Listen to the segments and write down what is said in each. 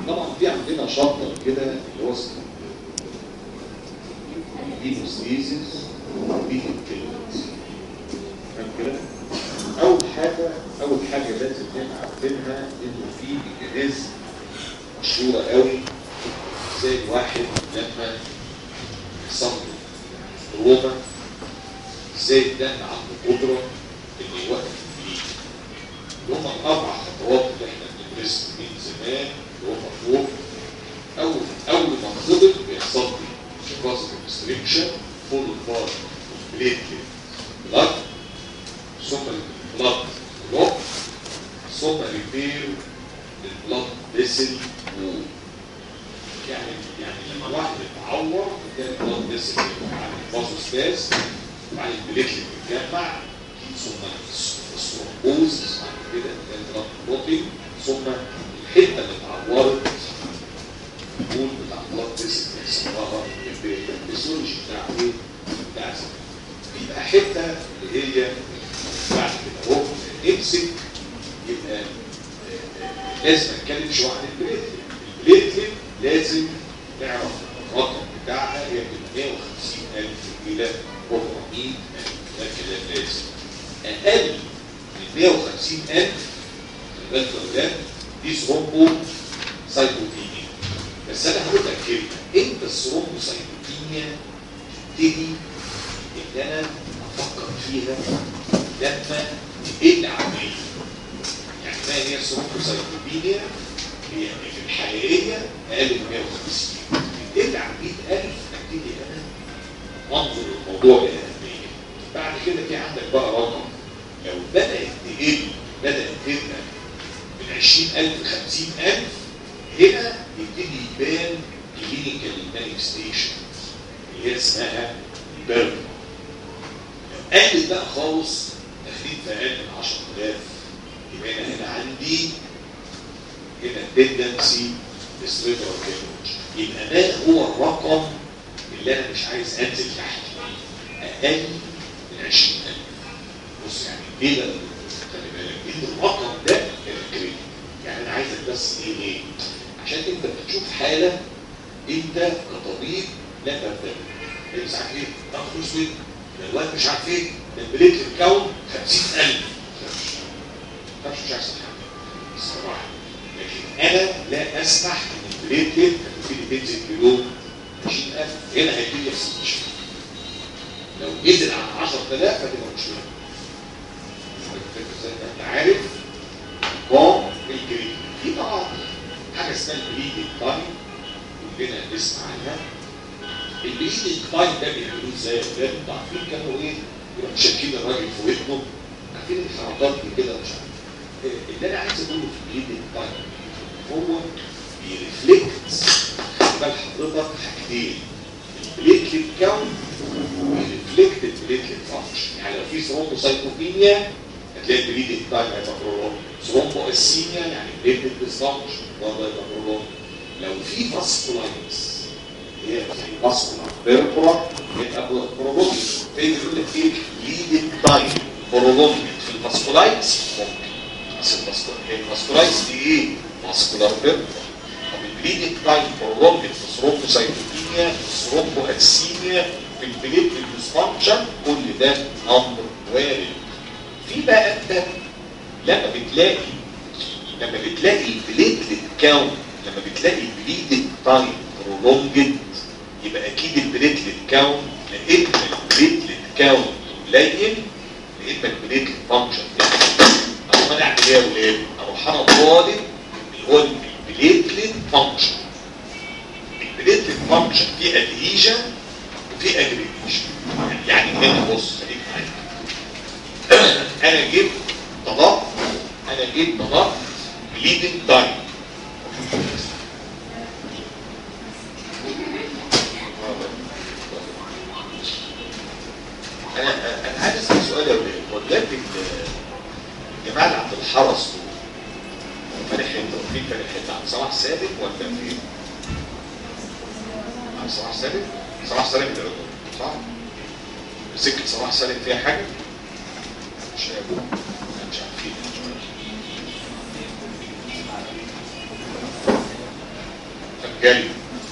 طبعا في عندنا شابتر كده اللي هو اسمه هيموستيزيس وبيتكلمز فاهم كده؟ أول حاجة أول حاجة لازم نبقى عارفينها إنه في ميكانيزم مشهورة قوي زي الواحد لما يحصل له تروما ازاي الدم عنده قدرة إنه يوقف البليد اللي هم الأربع خطوات اللي احنا بندرسهم من زمان اللي هم فوق أول أول ما انضبط بيحصل لي فازل ريستريكشن فول بار بليتلت بلاد ثم البلاد بلوك ثم ريبير البلاد فيسل وول يعني يعني لما الواحد يتعور كان البلاد فيسل يعني الفازوسباز وبعدين البليتلت بتتجمع ثم الثرومبوز بعد كده البلاد بلوتنج ثم الحته اللي اتعورت البول بتاع البلاد فيسل بيحصلها الفيسيولوجي بتاع ايه؟ بتاع بيبقى حته اللي هي بعد كده اهو امسك يبقى لازم اتكلم شويه عن البليتلت البليتلت لازم نعرف الرقم بتاعها هي من 150000 الى 400000 ده كده لازم اقل من 150000 خلي بالك يا ولاد دي ثرومبو سايتوكينيا بس انا هقول لك كلمه امتى الثرومبو سايتوكينيا تبتدي ان انا افكر فيها لما تقل عمليه يعني ما هي الثرومبوسايتوبينيا هي في الحقيقيه اقل من 150 تقل عن 100000 ابتدي انا انظر الموضوع باهميه بعد كده في عندك بقى رقم لو بدات تقل بدات تبقى من 20000 ل 50000 هنا يبتدي يبان كلينيكال مانيفستيشن اللي هي اسمها بيرن قلت بقى خالص داخلين في اقل من 10000 يبقى انا هنا عندي هنا تندنسي للسريبرال دامج يبقى ده هو الرقم اللي انا مش عايز انزل تحت اقل من 20000 بص يعني ايه ده خلي بالك ان الرقم ده الكريم يعني انا عايزك بس ايه ايه عشان انت بتشوف حاله انت كطبيب لا تبتدي مش عارف ايه تاخد اسود الواد مش عارف ايه البليت الكون 50000 مش مش احسن حاجه الصراحه لكن انا لا اسمح ان البليتلت تبتدي تنزل بلو 20000 هنا هيجي لي مشكله لو نزل عن 10000 هتبقى مشكله زي ما انت عارف ارقام الجريد في طبعا حاجه اسمها البليدنج تايم كلنا نسمع عنها البليدنج تايم ده بيعملوه ازاي يا ولاد؟ انتوا عارفين كانوا ايه؟ يروحوا شاكين الراجل في ودنه عارفين الحركات دي كده مش عارف اللي انا عايز اقوله في البليدنج تايم هو بيرفلكت خلي بال حضرتك حاجتين البليتلت كاونت وبيرفلكت البليتلت فانكشن يعني لو في ثرومبوسايتوبينيا هتلاقي البليدنج تايم هيبقى برولونج ثرومبو اسيميا يعني بليتلت ديسفانكشن برضه هيبقى برولونج لو في فاسكولايتس هي زي فاسكولار بيربرا يبقى برولونج فين يقول لك ايه ليدنج تايم برولونج في الفاسكولايتس ممكن بس الفاسكولايتس دي ايه؟ فاسكولار بيربرا طب البليدنج تايم برولونج في ثرومبوسايتوبينيا ثرومبو اسيميا في البليتلت ديسفانكشن كل ده امر وارد في بقى انت لما بتلاقي لما بتلاقي البليتلت كاونت لما بتلاقي البليدنج تايم برولونجد يبقى اكيد البليتلت كاونت لقيت البليتلت كاونت قليل لقيت البليتلت فانكشن اروح انا اعمل ايه يا ولاد؟ اروح انا طالب اللي هو البليتلت فانكشن البليتلت فانكشن في ادهيجن وفي اجريجيشن يعني هنا بص خليك معايا انا جبت طلبت انا جبت طلبت بليدنج تايم انا انا عايز اسال سؤال يا ولاد هو دلوقتي الجماعه اللي عند الحرس دول فارق حته فين فارق حته عند صلاح سالم ولا فين؟ عند صلاح سالم؟ صلاح سالم اللي عضو صح؟ سكه صلاح سالم فيها حاجه؟ مش هيقول مش عارفين جري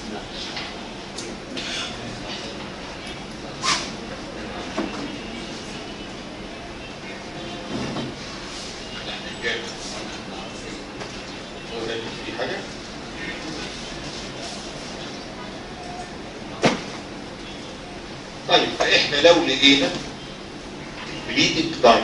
جامد. هو ده اللي فيه حاجة؟ طيب فاحنا لو لقينا بليدنج تايم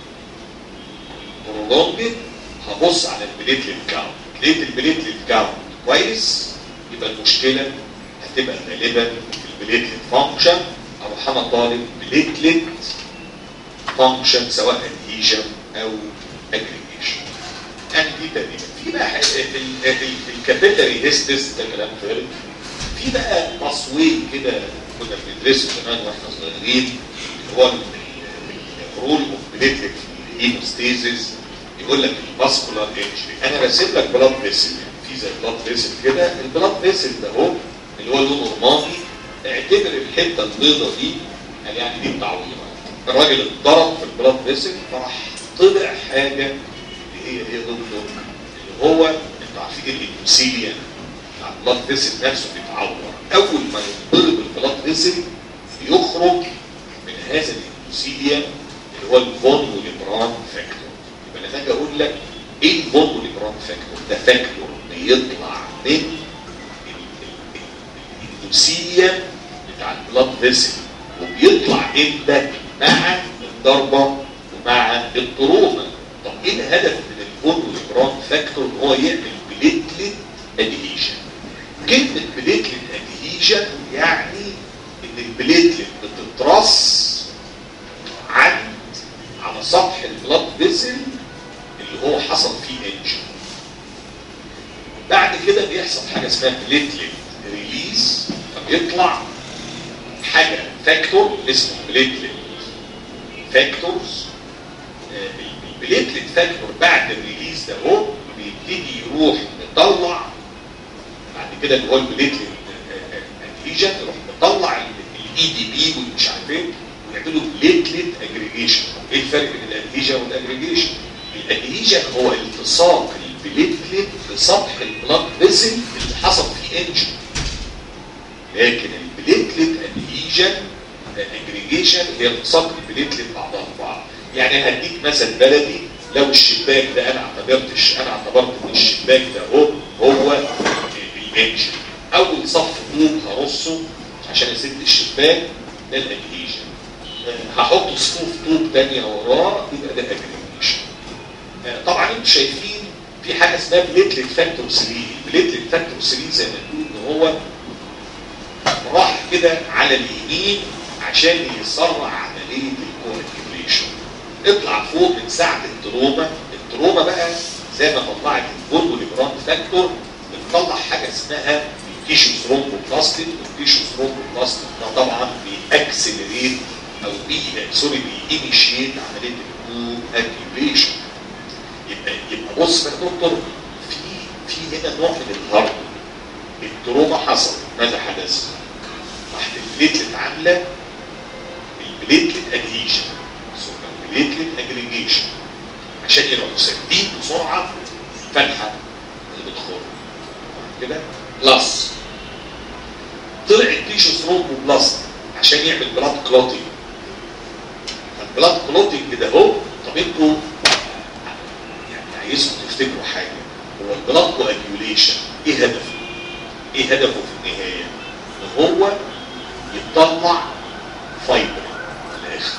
برولونجد هبص على البليتلت كاونت لقيت البليتلت كاونت كويس يبقى المشكله هتبقى غالبا في البليتلت فانكشن او انا طالب بليتلت فانكشن سواء ادهيجن او اجريجيشن يعني دي تقريبا في بقى ح- ال- ال- ال- الكابيلاري هيستس ده كلام فارغ في بقى تصوير كده كنا بندرسه زمان واحنا صغيرين اللي هو ال- ال- الرول اوف بليتلت هيموستيزيس يقول لك الفاسكولار انجري انا راسم لك بلاد فيسل في زي بلاد فيسل كده البلاد فيسل ده اهو اللي هو لونه رمادي اعتبر الحته البيضاء دي قال يعني دي تعويضه الراجل اتضرب في البلاد فيسل فراح طلع حاجه اللي هي ايه ضده اللي هو انتوا عارفين الاندوسيليا بتاع البلاد فيسل نفسه بيتعور اول ما ينضرب البلاد فيسل يخرج من هذا الاندوسيليا اللي هو الفون وليبران فاكتور يبقى لما اجي اقول لك ايه الفون وليبران فاكتور ده فاكتور بيطلع من ال- ال- ال- الاندوسيليا بتاع البلاد فيسل وبيطلع امتى مع الضربه ومع التروما طب ايه الهدف من الفون وليبران فاكتور ان هو يعمل بليتلت ادهيشن كلمه بليتلت ادهيشن يعني ان البليتلت بتترص عند على سطح البلاد فيسل اللي هو حصل فيه انجن بعد كده بيحصل حاجه اسمها بليتلت ريليز فبيطلع حاجه فاكتور اسمه بليتلت فاكتورز البليتلت فاكتور بعد الريليز ده هو بيبتدي يروح مطلع بعد كده اللي هو البليتلت ادهيجن يروح مطلع الاي دي بي والمش عارف ايه ويعملوا بليتلت اجريجيشن ايه الفرق بين الادهيجن والاجريجيشن الادهيجن هو التصاق البليتلت بسطح البلاد فيسل اللي حصل فيه انجن لكن البليتلت ادهيجن اجريجيشن هي التصاق البليتلت بعضها ببعض يعني هديك مثل بلدي لو الشباك ده انا اعتبرتش انا اعتبرت ان الشباك ده هو هو الانجن اول صف طوب هرصه عشان اسد الشباك ده الادهيجن هحط صفوف طوب تانية وراه يبقى ده اجريجيشن طبعا انتوا شايفين في حاجه اسمها بليتلت فاكتور 3 بليتلت فاكتور 3 زي ما تقول ان هو راح كده على اليمين عشان يسرع عمليه الكوagulation اطلع فوق من ساعه التروما التروما بقى زي ما طلعت البول والجرام فاكتور بتطلع حاجه اسمها تيشو ثرومبوبلاستيك والتيشو ثرومبوبلاستيك ده طبعا بيأكسلريت او بي سوري بينيشيت عمليه الكوagulation يبقى يبقى بص يا دكتور في في هنا نوع من الهرم التروما حصل ماذا حدث؟ راحت البليتلت عامله البليتلت ادهيشن ثم البليتلت اجريجيشن عشان يروحوا سادين بسرعه الفتحه اللي بتخر كده بلس طلع التيشو ثرومبوبلاست عشان يعمل بلاد كلوتينج فالبلاد كلوتينج ده اهو طب انتوا يعني عايزكم تفتكروا حاجه هو البلاد كواجيوليشن ايه هدفه؟ ايه هدفه في النهايه؟ ان هو يطلع فايبر في الاخر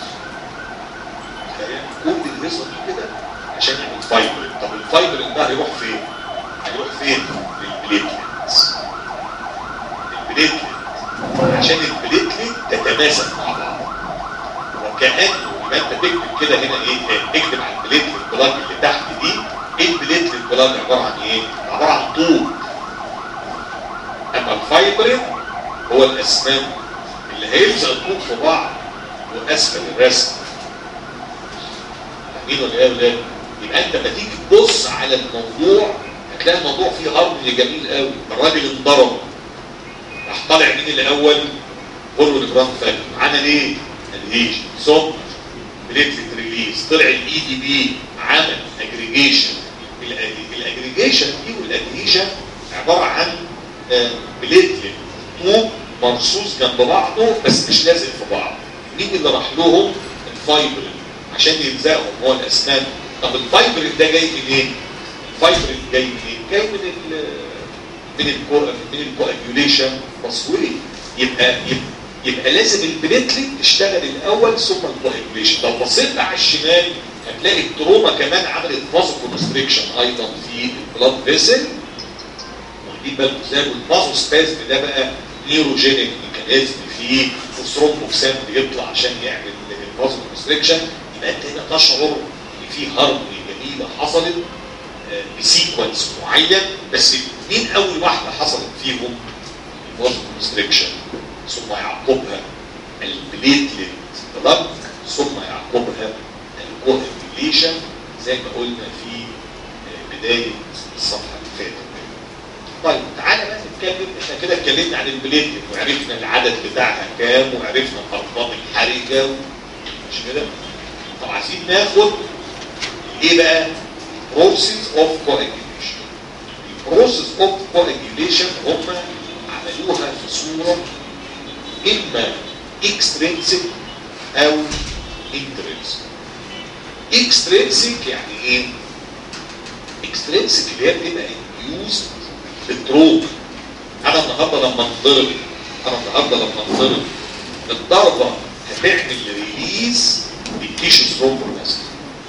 كل الهيصه دي كده عشان يعمل فايبر طب الفايبر ده هيروح فين؟ هيروح فين؟ للبليتلت البليتلت عشان البليتلت تتماسك مع بعض وكأنه يبقى انت تكتب كده هنا ايه اكتب على البليتلت بلاج اللي تحت دي ايه البليتلت بلاج عباره عن ايه؟ عباره عن طوب اما الفايبرين هو الاسنان اللي هيلزق الطوب في بعض واسفل الرسم فاهمين ولا ايه يا ولاد؟ يبقى انت لما تيجي تبص على الموضوع هتلاقي الموضوع فيه هارموني جميل قوي الراجل انضرب راح طالع مين الاول؟ هولو جراند فاكتور عمل ايه؟ الهيج ثم بليتلت ريليز طلع الاي دي بي عمل اجريجيشن الاجريجيشن دي والادهيشن عباره عن بليتلت طوب مرصوص جنب بعضه بس مش لازق في بعض مين اللي راح لهم الفايبرين عشان يلزقهم هو الاسنان طب الفايبرين ده جاي منين الفايبرين جاي منين جاي من ال من الكو من الكواجيوليشن تصويري يبقى يبقى يبقى لازم البليتلت تشتغل الاول ثم الكواجيوليشن لو بصيت على الشمال هتلاقي التروما كمان عملت فازو كونستريكشن ايضا في البلاد فيسل واخدين بالكم ازاي والفازو سبازم ده بقى نيوروجينيك ميكانيزم فيه وثرومبوكسان بيطلع عشان يعمل الفازو كونستريكشن يبقى انت هنا تشعر ان في هارموني جميله حصلت بسيكونس معين بس مين اول واحده حصلت فيهم الفازو كونستريكشن ثم يعقبها البليتلت بلاد ثم يعقبها الكوهيليشن زي ما قلنا في بدايه الصفحه اللي فاتت طيب تعالى بقى نتكلم احنا كده اتكلمنا عن البليتلت وعرفنا العدد بتاعها كام وعرفنا الارقام الحرجه مش كده؟ طب عايزين ناخد ايه بقى؟ process of coagulation البروسيس اوف coagulation هم عملوها في صوره اما اكسترينسيك او انترنسيك اكسترينسيك يعني ايه؟ اكسترينسيك اللي هي بتبقى انديوزد بالتروب انا النهارده لما انضرب انا النهارده لما انضرب الضربه هتعمل ريليز للتيشو ثرومبوبلاستيك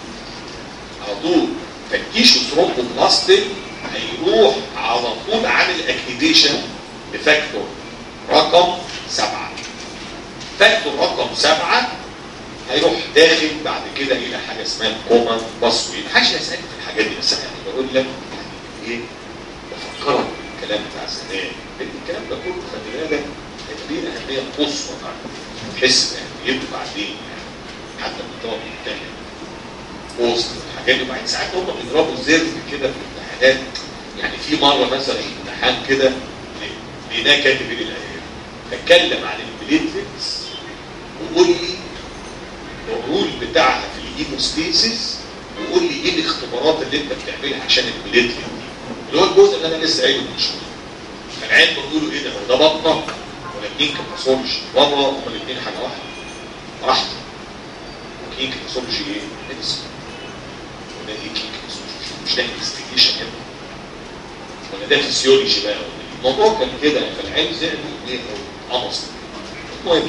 على طول فالتيشو ثرومبوبلاستيك هيروح على طول عامل اكتيفيشن بفاكتور رقم سبعه فاكتور رقم سبعه هيروح داخل بعد كده الى حاجه اسمها كومان باسوي محدش هيسالني في الحاجات دي بس انا يعني بقول لك يعني ايه بفكرك بالكلام بتاع زمان لان الكلام ده كله خلي بالك هيبقى ليه اهميه قصوى تحس باهميته بعدين يعني حتى لما تقعد تتكلم وسط الحاجات دي وبعدين ساعات هم بيضربوا زرز كده في الامتحانات يعني في مره مثلا امتحان كده لقيناه كاتب الايام فاتكلم عن البليتلتس وقول لي الرول بتاعها في الهيموستيسيس وقول لي ايه الاختبارات اللي انت بتعملها عشان البليتلت دي اللي هو الجزء اللي انا لسه قايله من شويه فالعيال بيقولوا ايه ده هو ده بطنه ولا كلينيك باثولوجي بره هما الاثنين حاجه واحده براحتك كلينيك باثولوجي ايه؟ ميديسن ولا ايه كلينيك باثولوجي مش ده انفستيجيشن يعني ولا ده فيسيولوجي بقى الموضوع كان كده فالعيال زعلوا ايه او قمص المهم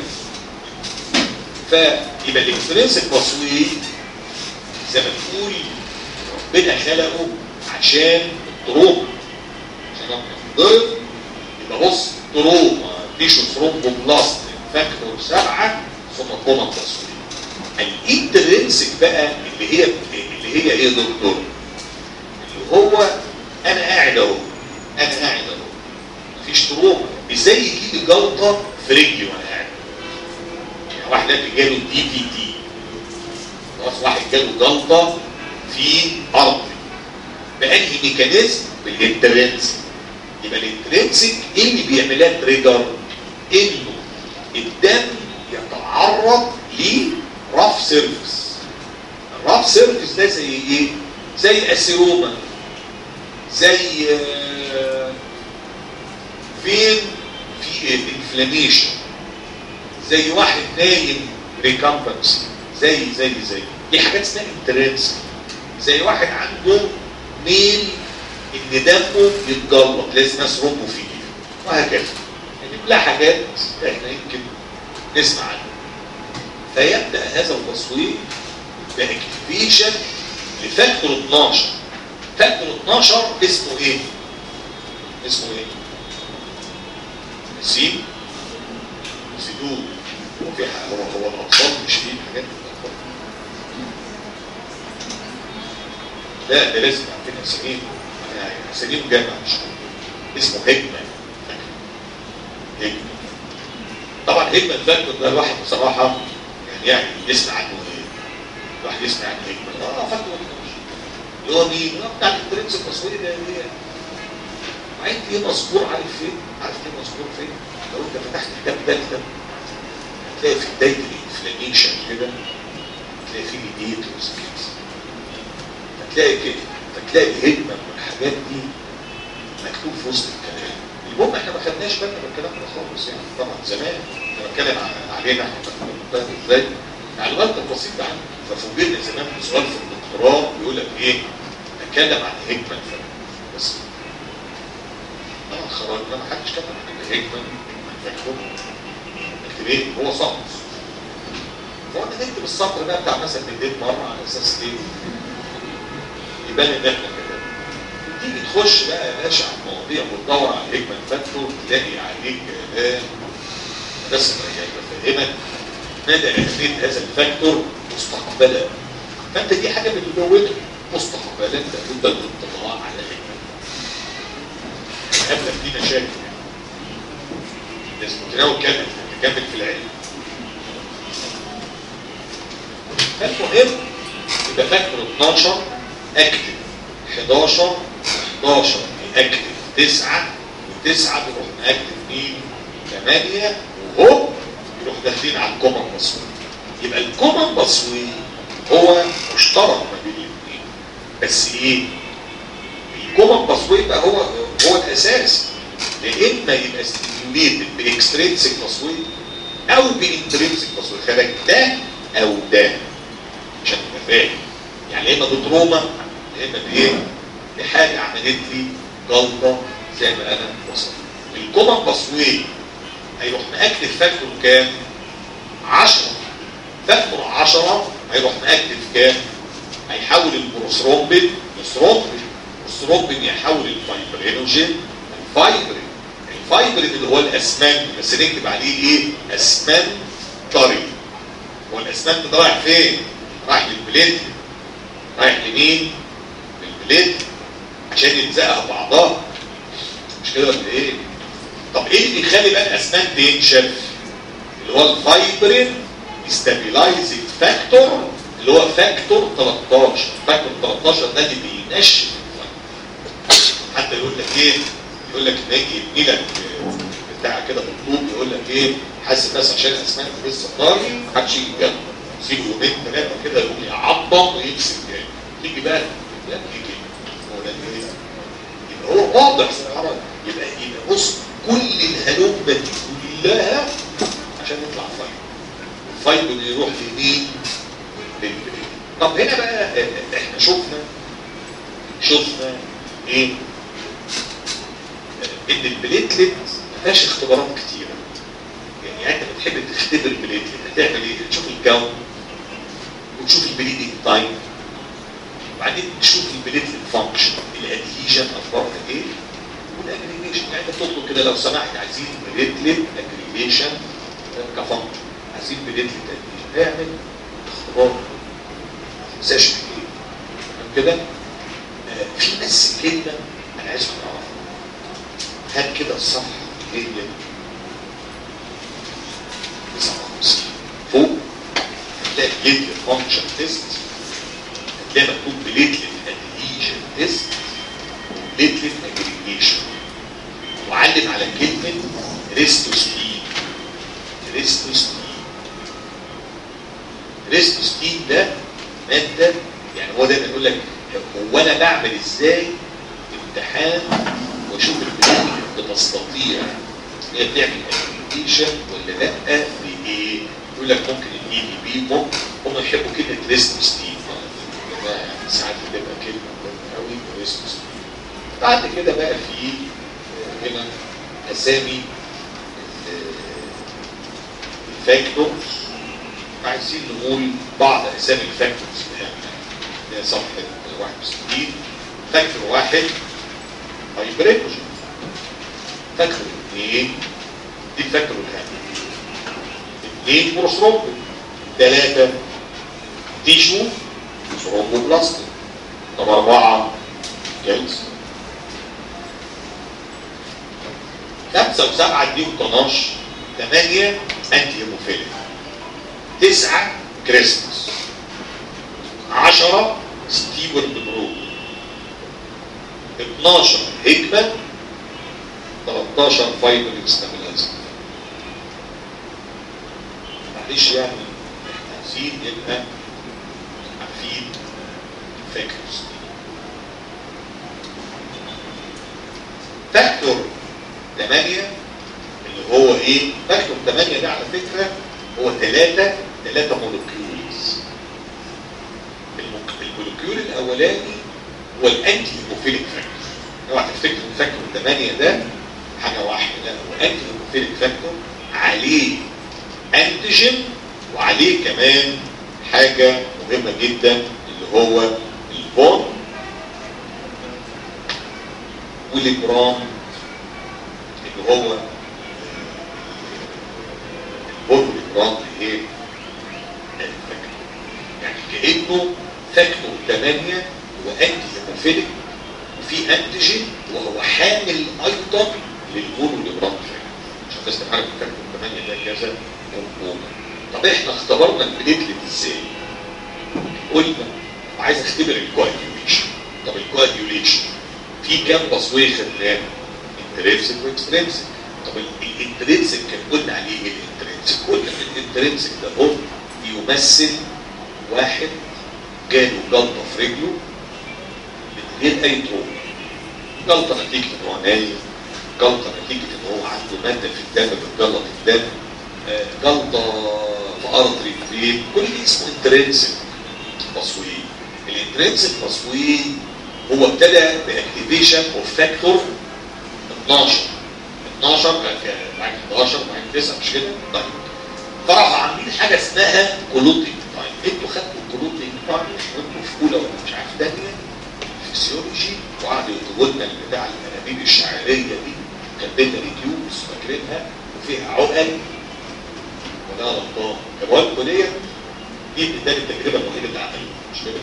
فيبقى الاكسترنسك تصوير زي ما تقول ربنا خلقه عشان التروما عشان لما تنضرب يبقى بص تروما تيشو ثرومبوبلاست فاكتور سبعه ثم كوما تصوير الانترنسك بقى اللي هي اللي هي ايه يا دكتور؟ اللي هو انا قاعد اهو انا قاعد اهو مفيش تروما ازاي يجي لي جلطه في رجلي وانا قاعد واحد جاله دي في تي خلاص واحد جاله جلطه في ارض بانهي ميكانيزم بالانترنسك يبقى الانترنسك ايه اللي بيعملها تريجر انه الدم يتعرض لرف سيرفيس الرف سيرفيس ده زي ايه زي اسيروما زي آه فين في انفلاميشن زي واحد نايم ريكامبنسي زي زي زي دي حاجات اسمها انترنسك زي واحد عنده ميل ان دمه يتجلط لازم اسربه فيه وهكذا يعني كلها حاجات احنا يمكن نسمع عنها فيبدا هذا التصوير باكتيفيشن لفاكتور 12 فاكتور 12 اسمه ايه؟ اسمه ايه؟ نسيم سدود هو في هو هو الاطفال مش فيه حاجات لا ده لازم عندنا سليم سليم جامع مش اسمه هجمة هجمة طبعا هجمة فاكتور ده الواحد بصراحة يعني يعني يسمع عنه ايه؟ الواحد يسمع عنه هجمة اه فاكتور اللي هو مين؟ اللي هو بتاع الانترنس التصويري ده اللي هي عايز ايه مذكور عارف فين؟ عارف ايه مذكور فين؟ لو انت فتحت كتاب دالتا هتلاقي في بداية الانفلاميشن كده هتلاقي فيه ميديتورز كده هتلاقي كده فتلاقي هجمة من الحاجات دي مكتوب في وسط الكلام المهم احنا ما خدناش بالنا من الكلام ده خالص يعني طبعا زمان انا بتكلم عن- علينا احنا كنا بننتهي ازاي معلومات بسيطه عنه ففوجئنا زمان في سؤال في الدكتوراه بيقول لك ايه اتكلم عن هيكمان فاكتور بس طبعا خرجنا ما حدش كتب عن هيكمان فاكتور اكتب ايه هو صمت فقعدنا نكتب السطر ده بتاع مثلا 200 مره على اساس ايه يبان ان احنا كده تيجي تخش بقى يا باشا على المواضيع وتدور على الهيكمان فاكتور تلاقي عليك كلام بس يعني بفهمك مدى اهميه هذا الفاكتور مستقبلا فانت دي حاجه بتزودها مستقبلا لابد من الاطلاع على الهيكمان قبلك دي مشاكل يعني لازم تناول كامل تكمل في العلم فالمهم يبقى فاكتور 12 اكتف 11 11 اكتف 9 و9 بيروح ماكتف مين 8 وهو يروح داخلين على الكومن باسوي يبقى الكومن باسوي هو مشترك ما بين الاثنين بس ايه الكومن باسوي بقى هو هو الاساس يا اما يبقى ستيميوليتد باكسترينسيك باسوي او بانترنسيك باسوي خلك ده او ده عشان تبقى فاهم يعني يا اما بتروما يا اما بايه؟ بحاجه عملت لي جلطه زي ما انا وصفت. الكومن باسوي هيروح مأكتف فاكتور كام؟ 10 فاكتور 10 هيروح مأكتف كام؟ هيحول البروثرومبين لثرومبين الثرومبين يحول الفايبرينوجين الفايبرين الفايبرين اللي هو الاسمنت بس نكتب عليه ايه؟ اسمنت طري هو الاسمنت ده رايح فين؟ رايح للبليد رايح لمين؟ للبليد عشان يلزقها بعضها مش كده ولا ايه؟ طب ايه اللي بيخلي بقى الاسمنت ينشف؟ اللي هو الفايبرين ستابيلايزنج فاكتور اللي هو فاكتور 13 فاكتور 13 ده اللي بينشف حتى يقول لك ايه يقول لك لما يجي يبني لك بتاع كده بالطوب يقول لك ايه حاسس بس عشان الاسمنت لسه طاري محدش يجي جنبه يسيبه يومين ثلاثه كده يقوم يعظم ويمسك جامد تيجي بقى لا يجي هو ده ايه يبقى هو واضح سبحان الله يبقى يبقى بص كل الهلومه دي كلها عشان يطلع فايبر الفايبر يروح لمين؟ للبريد طب هنا بقى احنا شفنا شفنا ايه؟ ان البليتلت ما فيهاش اختبارات كتيره يعني انت بتحب تختبر البليتلت هتعمل ايه؟ تشوف الكون وتشوف البليدنج تايم وبعدين تشوف البليتلت فانكشن الادهيجن اخبارها ايه والاجريجيشن يعني انت بتطلب كده لو سمحت عايزين بليتلت اجريجيشن كفانكشن عايزين بليتلت اجريجيشن اعمل اختبار ما تنساش ايه تمام كده آه، في بس كلمه انا عايز اعرفها هات كده الصفحه اللي هي 59 فوق هتلاقي بليتلت فانكشن تيست هتلاقي مكتوب بليتلت ادهيجن تيست وبليتلت اجريجيشن وعلم على كلمه ريستوستين ريستوستين ريستوستين ده ماده يعني هو دايما يقول لك هو انا بعمل ازاي امتحان واشوف البلاد بتستطيع ان هي تعمل اجريجيشن ولا لا بايه؟ يقول لك ممكن الاي دي بي ممكن هم يحبوا كلمه ريستوستين يعني ساعات بتبقى كلمه مهمه قوي ريستوستين بعد كده بقى في آه، هنا اسامي الفاكتورز عايزين نقول بعض اسامي الفاكتورز اللي هي صفحه 61 فاكتور واحد هايبريدوجين فاكتور اثنين دي الفاكتور الثاني اثنين بروثرومبين ثلاثه تيشو ثرومبوبلاستيك طب اربعه جلس خمسة وسبعة دي وطناش ثمانية انتي هيموفيليك تسعة كريسمس عشرة ستيبل بنرو 12 هيكمان 13 فايبر ستابلايزر معلش يعني احنا عايزين نبقى عارفين الفاكتورز دي فاكتور 8 اللي هو ايه فاكتور 8 ده على فكره هو 3 3 مولكيولز المولكيول الاولاني هو الانتي هيموفيليك فاكتور اوعى تفتكر ان فاكتور 8 ده حاجه واحده لا هو انتي هيموفيليك فاكتور عليه انتيجين وعليه كمان حاجه مهمه جدا اللي هو البون والجرام اللي هو البون والجرام اللي هي يعني كانه فاكتور 8 هو انتي هيموفيليك وفي انتيجين وهو حامل ايضا للبون والجرام عشان بس تفهم فاكتور 8 ده كذا موجود طب احنا اختبرنا البليتلت ازاي؟ قلنا عايز اختبر الكواجيوليشن طب الكواجيوليشن في كام تصوير خدناه؟ انترنسك واكسترنسك طب الانترنسك كان قلنا عليه ايه الانترنسك؟ قلنا الانترنسك ده هو بيمثل واحد جاله جلطه في رجله من غير اي تروما جلطه نتيجه ان هو نايم جلطه نتيجه ان هو عنده ماده في الدم بتجلط الدم آه، جلطه في ارض رجليه كل دي اسمه انترنسك تصوير الانترنسك تصوير هو ابتدى باكتيفيشن اوف فاكتور 12 12 بعد 11 بعد 9 مش كده؟ طيب فراحوا عاملين حاجه اسمها كلوتينج تايم انتوا خدتوا الكلوتينج تايم وانتوا في اولى ولا مش عارف ثانيه فيسيولوجي وقعدوا يكتبوا لنا بتاع الانابيب الشعريه دي كان بينا ريديوس فاكرينها وفيها عقل ولا غلطان جواب كليه دي ده التجربه الوحيده اللي عملوها مش كده؟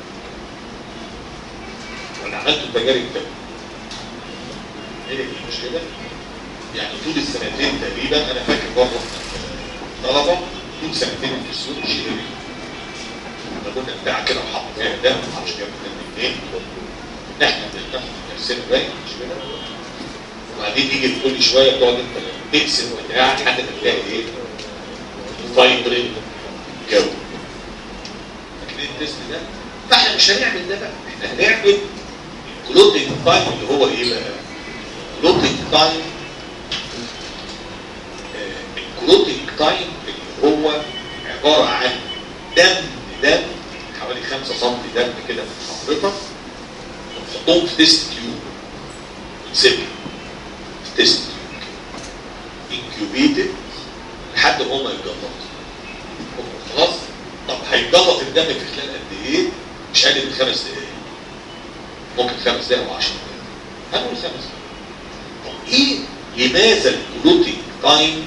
ولا عملتوا التجارب كده؟ هي دي مش كده؟ يعني طول السنتين تقريبا انا فاكر برضه طلبه طول سنتين في السوق شيء احنا كنا بتاع كده وحط فيها ده ما اعرفش جاب منين ان احنا بناخد نفسنا باين مش كده وبعدين تيجي كل شويه تقعد انت تقسم وبتاع لحد ما تلاقي ايه فايبرين جو فاكرين التست ده فاحنا مش هنعمل ده بقى احنا هنعمل كلوتنج تايم اللي هو ايه بقى كلوتنج تايم الكلوتنج تايم اللي هو عباره عن دم دم حوالي 5 سم دم كده في حضرتك ونحطهم في تيست تيوب ونسيبهم في تيست تيوب انكيوبيتد لحد ما هم يتجلطوا خلاص طب هيتجلط الدم في خلال قد ايه؟ مش اقل من خمس دقائق ممكن خمس دقائق و10 دقائق هنقول خمس دقائق طب ايه لماذا الكلوتينج تايم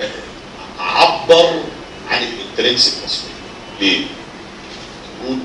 عبر عن الانترنسك تصوير ليه؟ نقول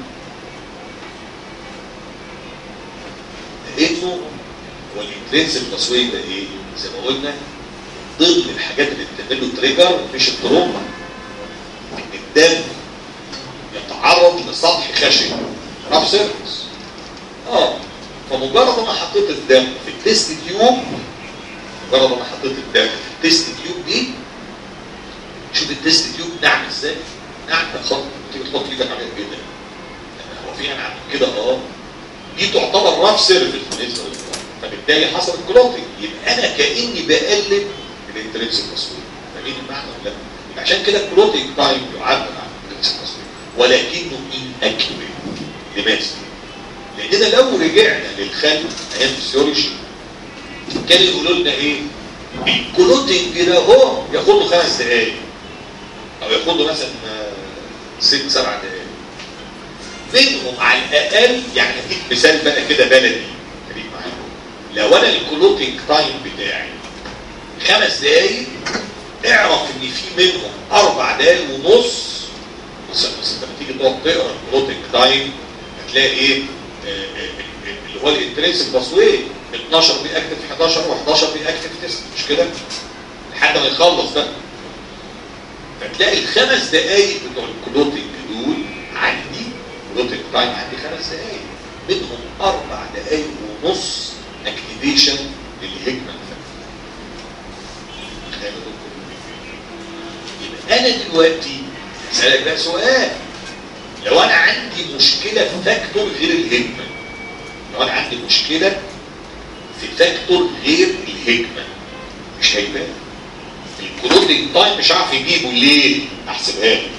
لانه هو الانترنسك تصوير ده ايه؟ زي ما قلنا ضمن الحاجات اللي بتعمل له تريجر مش التروما ان الدم يتعرض لسطح خشن رف سيرفس اه فمجرد ما حطيت الدم في التيست تيوب مجرد ما حطيت الدم في التيست تيوب دي شوف التيست تيوب ناعم ازاي ناعم خط تيجي تحط ايدك عليها كده هو في انا كده اه دي تعتبر رف سيرفس بالنسبه للكلام فبالتالي حصل الكلوتنج يبقى انا كاني بقلب الانترنسك تصوير فاهمين المعنى ولا لا؟ عشان كده الكلوتنج تايم يعبر عن الانترنسك تصوير ولكنه ان اكيوريت لماذا؟ لاننا لو رجعنا للخلق ايام الفسيولوجي كانوا يقولوا لنا ايه؟ الكلوتنج ده هو ياخد له خمس دقائق او ياخد له مثلا ست سبع دقائق منهم على الاقل يعني اديك مثال بقى كده بلدي خليك معايا لو انا الكلوتنج تايم بتاعي خمس دقايق اعرف ان في منهم اربع دقايق ونص بس بس انت لما تيجي تقعد تقرا الكلوتنج تايم هتلاقي ايه آه، آه، اللي هو الانترنسك تصوير 12 بيأكتف 11 و11 بيأكتف 9 مش كده؟ لحد ما يخلص بقى فتلاقي الخمس دقايق بتوع الكلوتنج دول عندي كلوتنج تايم عندي خمس دقايق منهم اربع دقايق ونص اكتيفيشن للهجمه يبقى انا دلوقتي اسالك بقى سؤال لو انا عندي مشكله في فاكتور غير الهجمه لو انا عندي مشكله في فاكتور غير الهجمه مش هيبان الكلودنج تايم مش عارف يجيبه ليه احسبها لك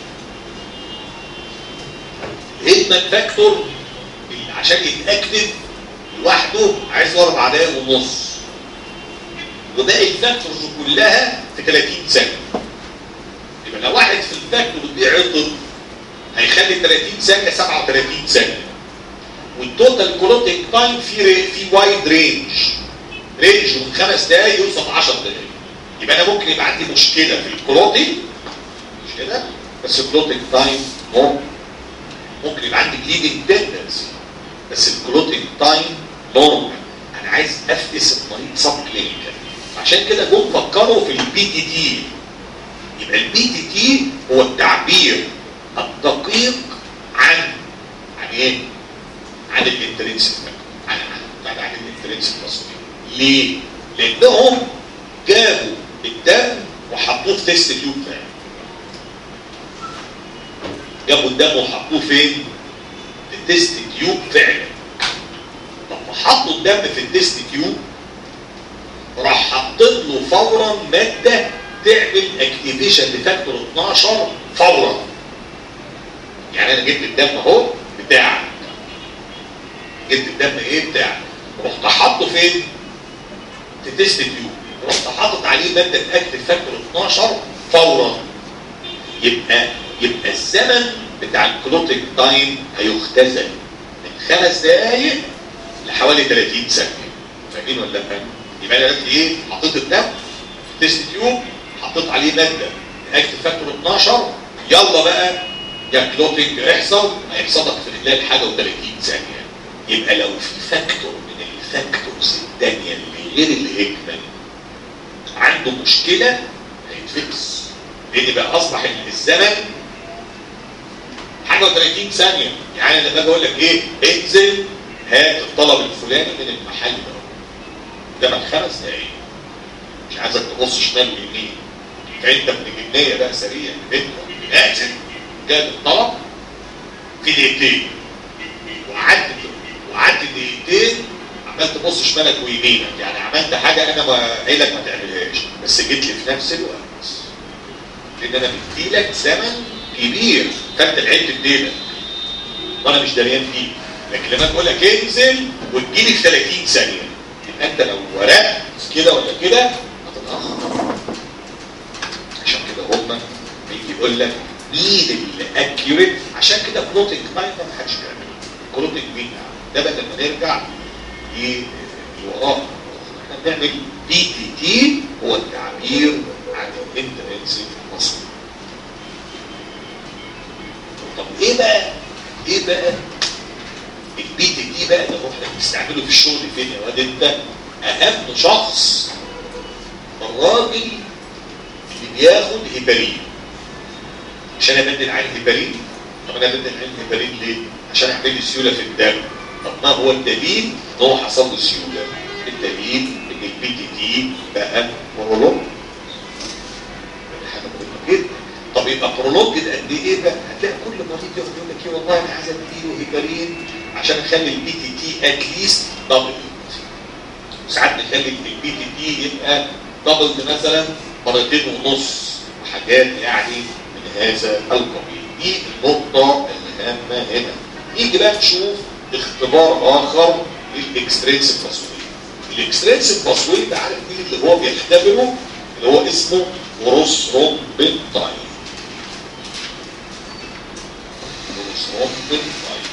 الهيدمان فاكتور عشان يتاكتف لوحده عايز له اربع دقايق ونص وباقي الفاكتورز كلها في 30 ثانيه يبقى لو واحد في الفاكتور دي عطل هيخلي 30 ثانيه 37 ثانيه والتوتال كلوتنج تايم في في وايد رينج رينج من خمس دقايق يوصل 10 دقايق يبقى انا ممكن يبقى عندي مشكله في الكلوتنج مش كده بس الكلوتنج تايم ممكن ممكن يبقى عندي بليدنج تندنسي بس الكلوتنج تايم نورمال انا عايز افقس المريض سب كلينيكال عشان كده جم فكروا في البي تي تي يبقى البي تي تي هو التعبير الدقيق عن عن ايه؟ عن الانترنسك عن عن عن الانترنسك ليه؟ لانهم جابوا الدم وحطوه في تيست تيوب فعلا جابوا الدم وحطوه فين؟ في التيست تيوب فعلا طب حطوا الدم في التيست تيوب راح حاطط له فورا ماده تعمل اكتيفيشن لفاكتور 12 فورا يعني انا جبت الدم اهو بتاعك جبت الدم ايه بتاعك رحت حاطه فين؟ في تيست تيوب رحت حاطط عليه ماده تاكتف فاكتور 12 فورا يبقى يبقى الزمن بتاع الكلوتيك تايم هيختزل من خمس دقائق لحوالي 30 ثانيه فاهمين ولا لا؟ يبقى انا دلوقتي ايه؟ حطيت الدم في تيست تيوب حطيت عليه ماده اكتف فاكتور 12 يلا بقى يا كلوتينج احصل هيحصل لك في خلال حاجه و30 ثانيه يبقى لو في فاكتور من الفاكتورز الثانيه اللي غير الهيكمان عنده مشكله هيتفكس لان بقى اصبح الزمن حاجه و30 ثانيه يعني انا باجي اقول لك ايه انزل هات الطلب الفلاني من المحل ده قدامك خمس دقايق مش عايزك تبص شمال ويمين فانت من الجنيه بقى سريع انت نازل جاب الطلب في دقيقتين وقعدت وقعدت دقيقتين عمال تبص شمالك ويمينك يعني عملت حاجه انا ما قايلك ما تعملهاش بس جيت لي في نفس الوقت لان انا مديلك زمن كبير فانت لعبت بديلك وانا مش دريان فيه لكن لما بقول لك انزل وتجيلي في 30 ثانيه يبقى انت لو ورقت كده ولا كده هتتاخر عشان كده هم بيجي يقول لك مين اللي اكيوريت عشان كده بلوتنج تايم ده ما حدش بيعمله كلوتنج مين ده بقى لما نرجع لوراه احنا بنعمل بي تي تي هو التعبير عن الانترنسيك مصر طب ايه بقى ايه بقى البي تي تي بقى اللي احنا بنستعمله في الشغل فين يا واد انت اهم شخص الراجل اللي بياخد هيبرين عشان ابدل عين هيبرين طب انا ابدل عين هيبرين ليه؟ عشان اعمل لي سيوله في الدم طب ما هو الدليل ان هو حصل له سيوله الدليل ان البي تي تي بقى برولونج حاجه مهمه جدا طب يبقى برولونج ده قد ايه بقى؟ هتلاقي كل مريض يقعد يقول لك ايه والله انا عايز اديله هيبرين عشان اخلي البي تي تي اتليست دبل ساعات نخلي البي تي تي يبقى دبل مثلا مرتين ونص وحاجات يعني من هذا القبيل دي النقطة الهامة هنا نيجي بقى نشوف اختبار آخر للإكسترينسيك باسوي الإكسترينسيك باسوي ده عارف مين اللي هو بيختبره اللي هو اسمه بروسرومبين تايم بروسرومبين تايم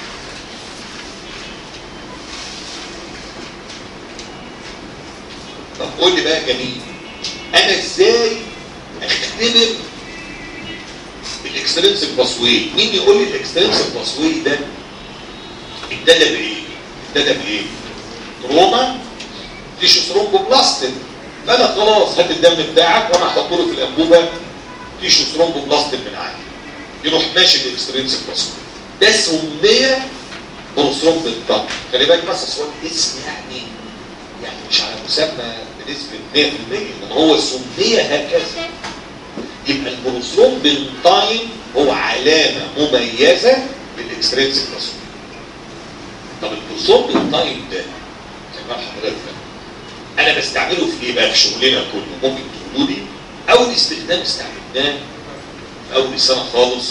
طب قول لي بقى جميل انا ازاي اختبر الاكسترنسك باسوي مين يقول لي الاكسترنسك باسوي ده ابتدى بايه ابتدى بايه روما تيشو ثرومبوبلاستين فانا خلاص هات الدم بتاعك وانا هحطه له في الانبوبه تيشو ثرومبوبلاستين من عندي يروح ماشي الاكسترنسك باسوي ده سميه بروثرومبين طب خلي بالك بس اصل الاسم يعني يعني مش على مسمى بنسبة 100% ان هو سمي هكذا يبقى البروثرومبين تايم هو علامة مميزة للاكسترنسك باسوي طب البروثرومبين تايم ده زي ما حضرتك انا بستعمله في ايه بقى في شغلنا كله ممكن تقولوا لي اول استخدام استعملناه في اول السنه خالص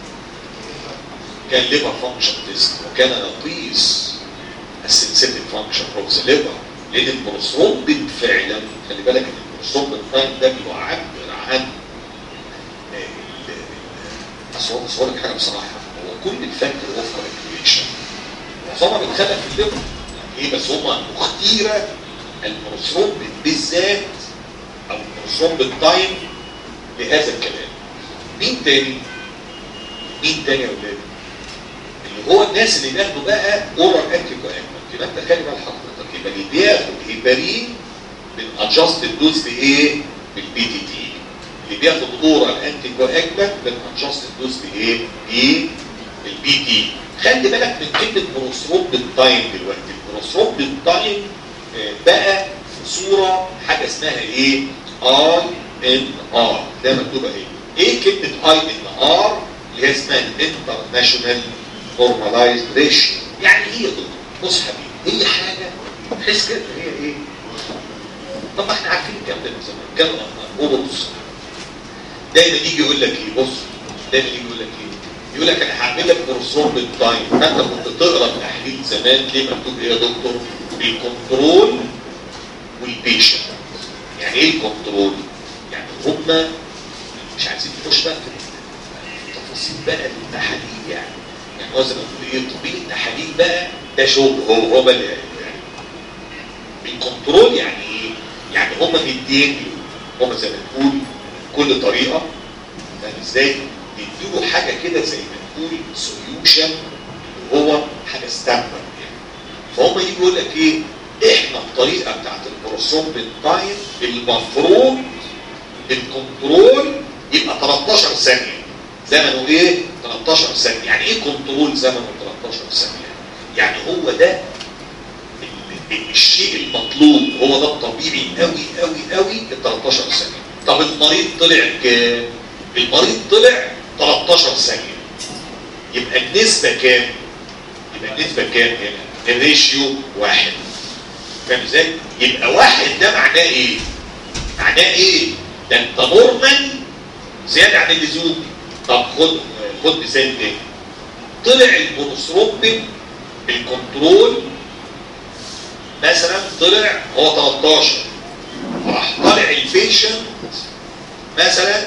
كان ليفر فانكشن تيست وكان نقيس السنسيتيف فانكشن اوف ذا ليفر لان البروسترومبين فعلا خلي بالك ان البروسترومبين تايم ده بيعبر عن اصور اصور لك حاجه بصراحه هو كل الفاكتور اوف كالكوليشن معظمها بتخلق في الليفر يعني ايه بس هم مختيره البروسترومبين بالذات او البروسترومبين تايم لهذا الكلام مين تاني؟ مين تاني يا ولاد؟ اللي هو الناس اللي بياخدوا بقى اورال انتي كواجولانت يبقى انت خلي بال حضرتك يبقى اللي بياخد هيبارين بالادجستد دوز بايه؟ بالبي تي تي اللي بياخد اورال انتي كواجولانت بالادجستد دوز بايه؟ بالبي تي خلي بالك من كلمه بروستروب بالتايم دلوقتي البروستروب بالتايم بقى في صوره حاجه اسمها ايه؟ اي ان ار ده مكتوبه ايه؟ ايه كلمه اي ان ار اللي هي اسمها الانترناشونال نورماليزد ريشيو يعني ايه يا دكتور بص حبيبي هي حاجه تحس كده هي ايه طب ما احنا عارفين الكلام ده من زمان كان اوبوس دايما يجي يقول لك ايه بص دايما يجي يقول لك ايه يقول لك انا هعمل لك بروسوم بالتايم فانت كنت تقرا التحليل زمان ليه مكتوب ايه يا دكتور بالكنترول والبيشنت يعني ايه الكنترول يعني هم مش عايزين نخش بقى في تفاصيل بقى التحاليل يعني يعني هو زي ما تقول ايه طبيب التحاليل بقى ده شغل هو هو بقى يعني الكنترول يعني ايه؟ يعني هم مدين هم زي ما تقول كل طريقه فاهم ازاي؟ بيدوا حاجه كده زي ما تقول سوليوشن هو حاجه ستاندرد يعني فهم يجي يقول لك ايه؟ احنا الطريقه بتاعت البروسوم بالتايم المفروض الكنترول يبقى 13 ثانيه زمنه ايه 13 ثانيه يعني ايه كنترول زمنه 13 ثانيه يعني هو ده الشيء المطلوب هو ده الطبيعي قوي قوي قوي ال 13 ثانيه طب المريض طلع كام المريض طلع 13 ثانيه يبقى النسبه كام يبقى النسبه كام هنا الريشيو واحد فاهم ازاي يبقى واحد ده معناه ايه معناه ايه ده انت نورمال زياده عن اللزوم طب خد خد مثال تاني طلع المونوثرومبين الكنترول مثلا طلع هو 13 راح طالع البيشنت مثلا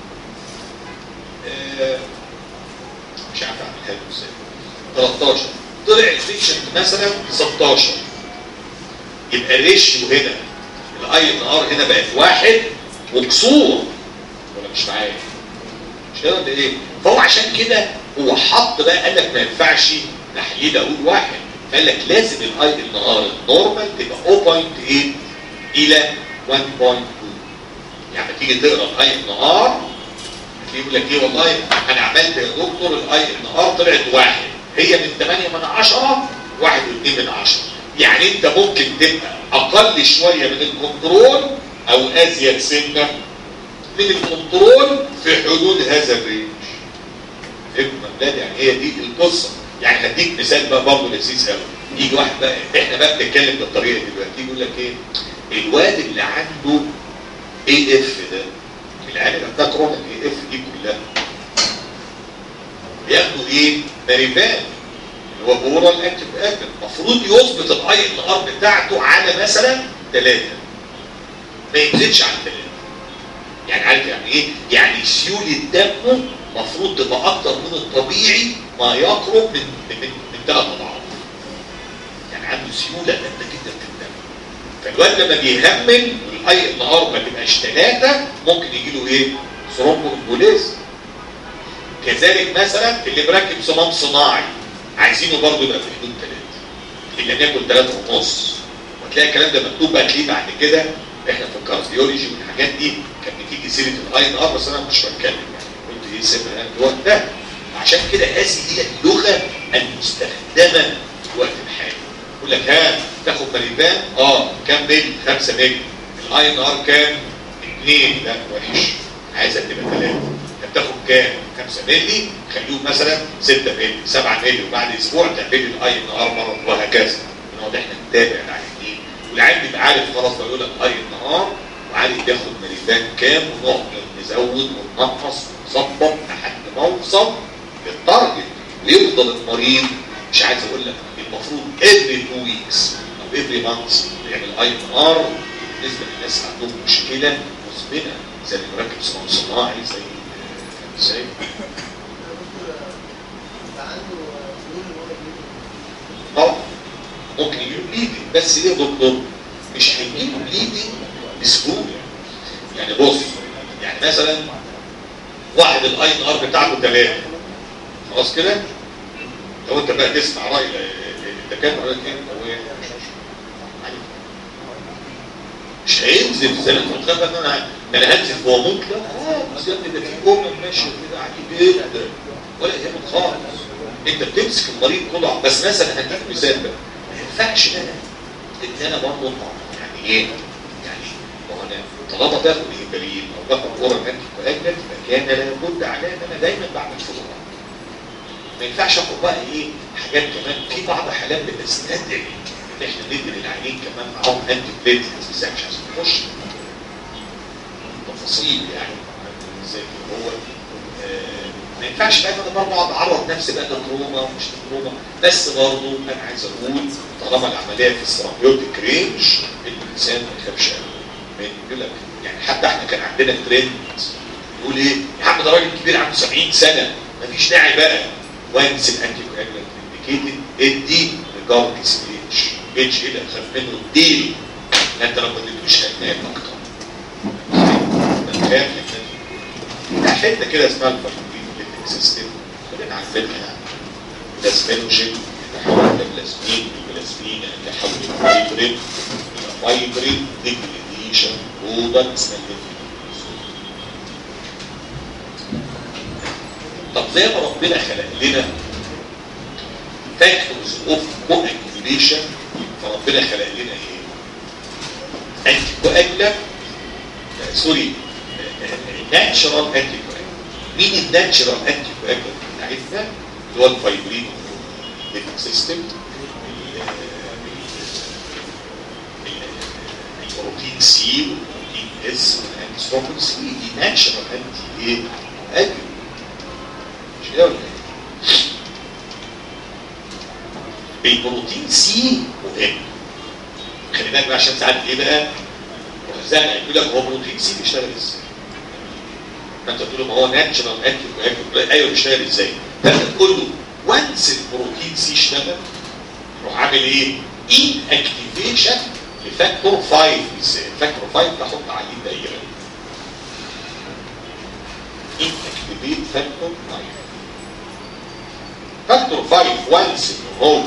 آه مش عارف اعملها له ازاي 13 طلع البيشنت مثلا 16 يبقى الريشيو هنا الاي ان ار هنا بقت واحد وكسور ولا مش معايا مش كده ولا ايه؟ فهو عشان كده هو حط بقى قال لك ما ينفعش تحليل اقول واحد قال لك لازم الاي ان ار النورمال تبقى 0.8 الى 1.2 يعني تيجي تقرا الاي ان ار يقول لك ايه والله انا عملت يا دكتور الاي ان ار طلعت واحد هي من 8 من 10 1 و2 من 10 يعني انت ممكن تبقى اقل شويه من الكنترول او ازيد سنه من الكنترول في حدود هذا الرينج ابن مبلاد يعني هي دي القصه يعني هديك مثال بقى برضه لذيذ قوي يجي واحد بقى احنا بقى بنتكلم بالطريقه دي دلوقتي يقول لك ايه الواد اللي عنده اي اف ده العيال اللي عندها كورونا الاي اف دي كلها بياخدوا ايه؟ ماريفان اللي هو اورال اكتف اكتف المفروض يظبط الاي ان ار بتاعته على مثلا ثلاثه ما ينزلش عن ثلاثه يعني عارف يعني ايه؟ يعني سيوله دمه المفروض تبقى اكتر من الطبيعي ما يقرب من من من ثلاث اضعاف. يعني عنده سيوله جامده جدا في الدم. فالواد لما بيهمل والاي ان ار ما تبقاش ثلاثه ممكن يجي له ايه؟ ثرومبو امبوليز. كذلك مثلا اللي مركب صمام صناعي عايزينه برضه يبقى في حدود ثلاثه. اللي بياكل ثلاثه ونص. وتلاقي الكلام ده مكتوب بقى تلاقيه بعد كده احنا في الكارديولوجي والحاجات دي كانت بتيجي سيره الاي ان ار بس انا مش بتكلم يعني قلت ايه سيبها الوقت ده عشان كده هذه هي اللغه المستخدمه في الوقت الحالي يقول لك ها تاخد ماريفان اه كام ملي 5 ملي الاي ان ار كام 2 لا وحش عايزها تبقى 3 بتاخد كام 5 ملي خليهم مثلا 6 ملي 7 ملي وبعد اسبوع تعملي الاي ان ار مره وهكذا نقعد احنا نتابع العيانين والعيال بيبقى عارف خلاص بقول لك اي النهار وعارف ياخد مليفان كام ونقعد نزود وننقص ونظبط لحد ما اوصل للتارجت ويفضل المريض مش عايز اقول لك المفروض every two weeks او every month يعمل اي ان ار بالنسبه للناس اللي عندهم مشكله مزمنه زي اللي مركب صناعي صناعي زي زي طبعا ممكن يجيله بليدنج بس ليه يا دكتور؟ مش هيجيله بليدنج بسهوله يعني بص يعني مثلا واحد الاي ان ار بتاعته ثلاثه خلاص كده لو انت بقى تسمع راي الدكاتره يقول لك ايه هو إيه؟ مش عارف. مش هينزل زي ما انت متخيل ان انا ده انا هنزل هو موت لا اه بس يا ابني ده في جمله ماشيه كده عجيب جدا ولا يهمك خالص انت بتمسك المريض كله بس مثلا هديك مثال بقى ما ينفعش انا ان انا برضه يعني ايه يعني ما هو انا طالما تاخد هيبرين او باخد اورال انتي كواجلانت فكان لابد عليا ان انا دايما بعمل فضلات ما ينفعش اخد بقى ايه حاجات كمان في بعض حالات بتستدعي ان احنا ندي للعيانين كمان معاهم انتي بليتلز بس مش عايزين نخش تفاصيل يعني ازاي هو آه، ما ينفعش بقى انا برضه اقعد اعرض نفسي بقى لتروما ومش لتروما بس برضه انا عايز اقول طالما العمليه في الثيرابيوتيك رينج الانسان ما يخافش من يقول لك يعني حتى احنا كان عندنا ترند يقول ايه يا عم ده راجل كبير عنده 70 سنه مفيش داعي بقى وانس الانتي كواجولانت انديكيتد ادي ريجاردلس اتش اتش ايه اللي هتخاف منه اديله انت لو ما اديتوش هينام اكتر خايف ده حته كده اسمها الفايبرين سيستم كلنا عارفينها يعني بلازمينوجين يتحول الى بلازمين البلازمين يتحول الى فايبرين الى فايبرين ديجريديشن برودكت اسمها طب زي ما ربنا خلق لنا فاكتورز اوف كواجوليشن فربنا خلق لنا ايه؟ انتي كواجولانت سوري ناتشرال انتي كواجولانت مين الناتشرال انتي كواجولانت بتاعتنا اللي هو الفايبرين سيستم البروتين سي والبروتين اس والانتي سي دي ناتشرال انتي ايه؟ كواجولانت مش كده ولا ايه؟ البروتين سي مهم خلي بالك بقى عشان ساعات ايه بقى زي ما يقول لك هو بروتين سي بيشتغل ازاي فانت تقول له ما هو ناتشرال انتي كواجولانت ايوه بيشتغل ازاي فانت تقول له وانس البروتين سي اشتغل روح عامل ايه ان اكتيفيشن لفاكتور 5 ازاي فاكتور 5 تحط عليه دايره ان اكتيفيت فاكتور 5 فاكتور 5 وانس ان هو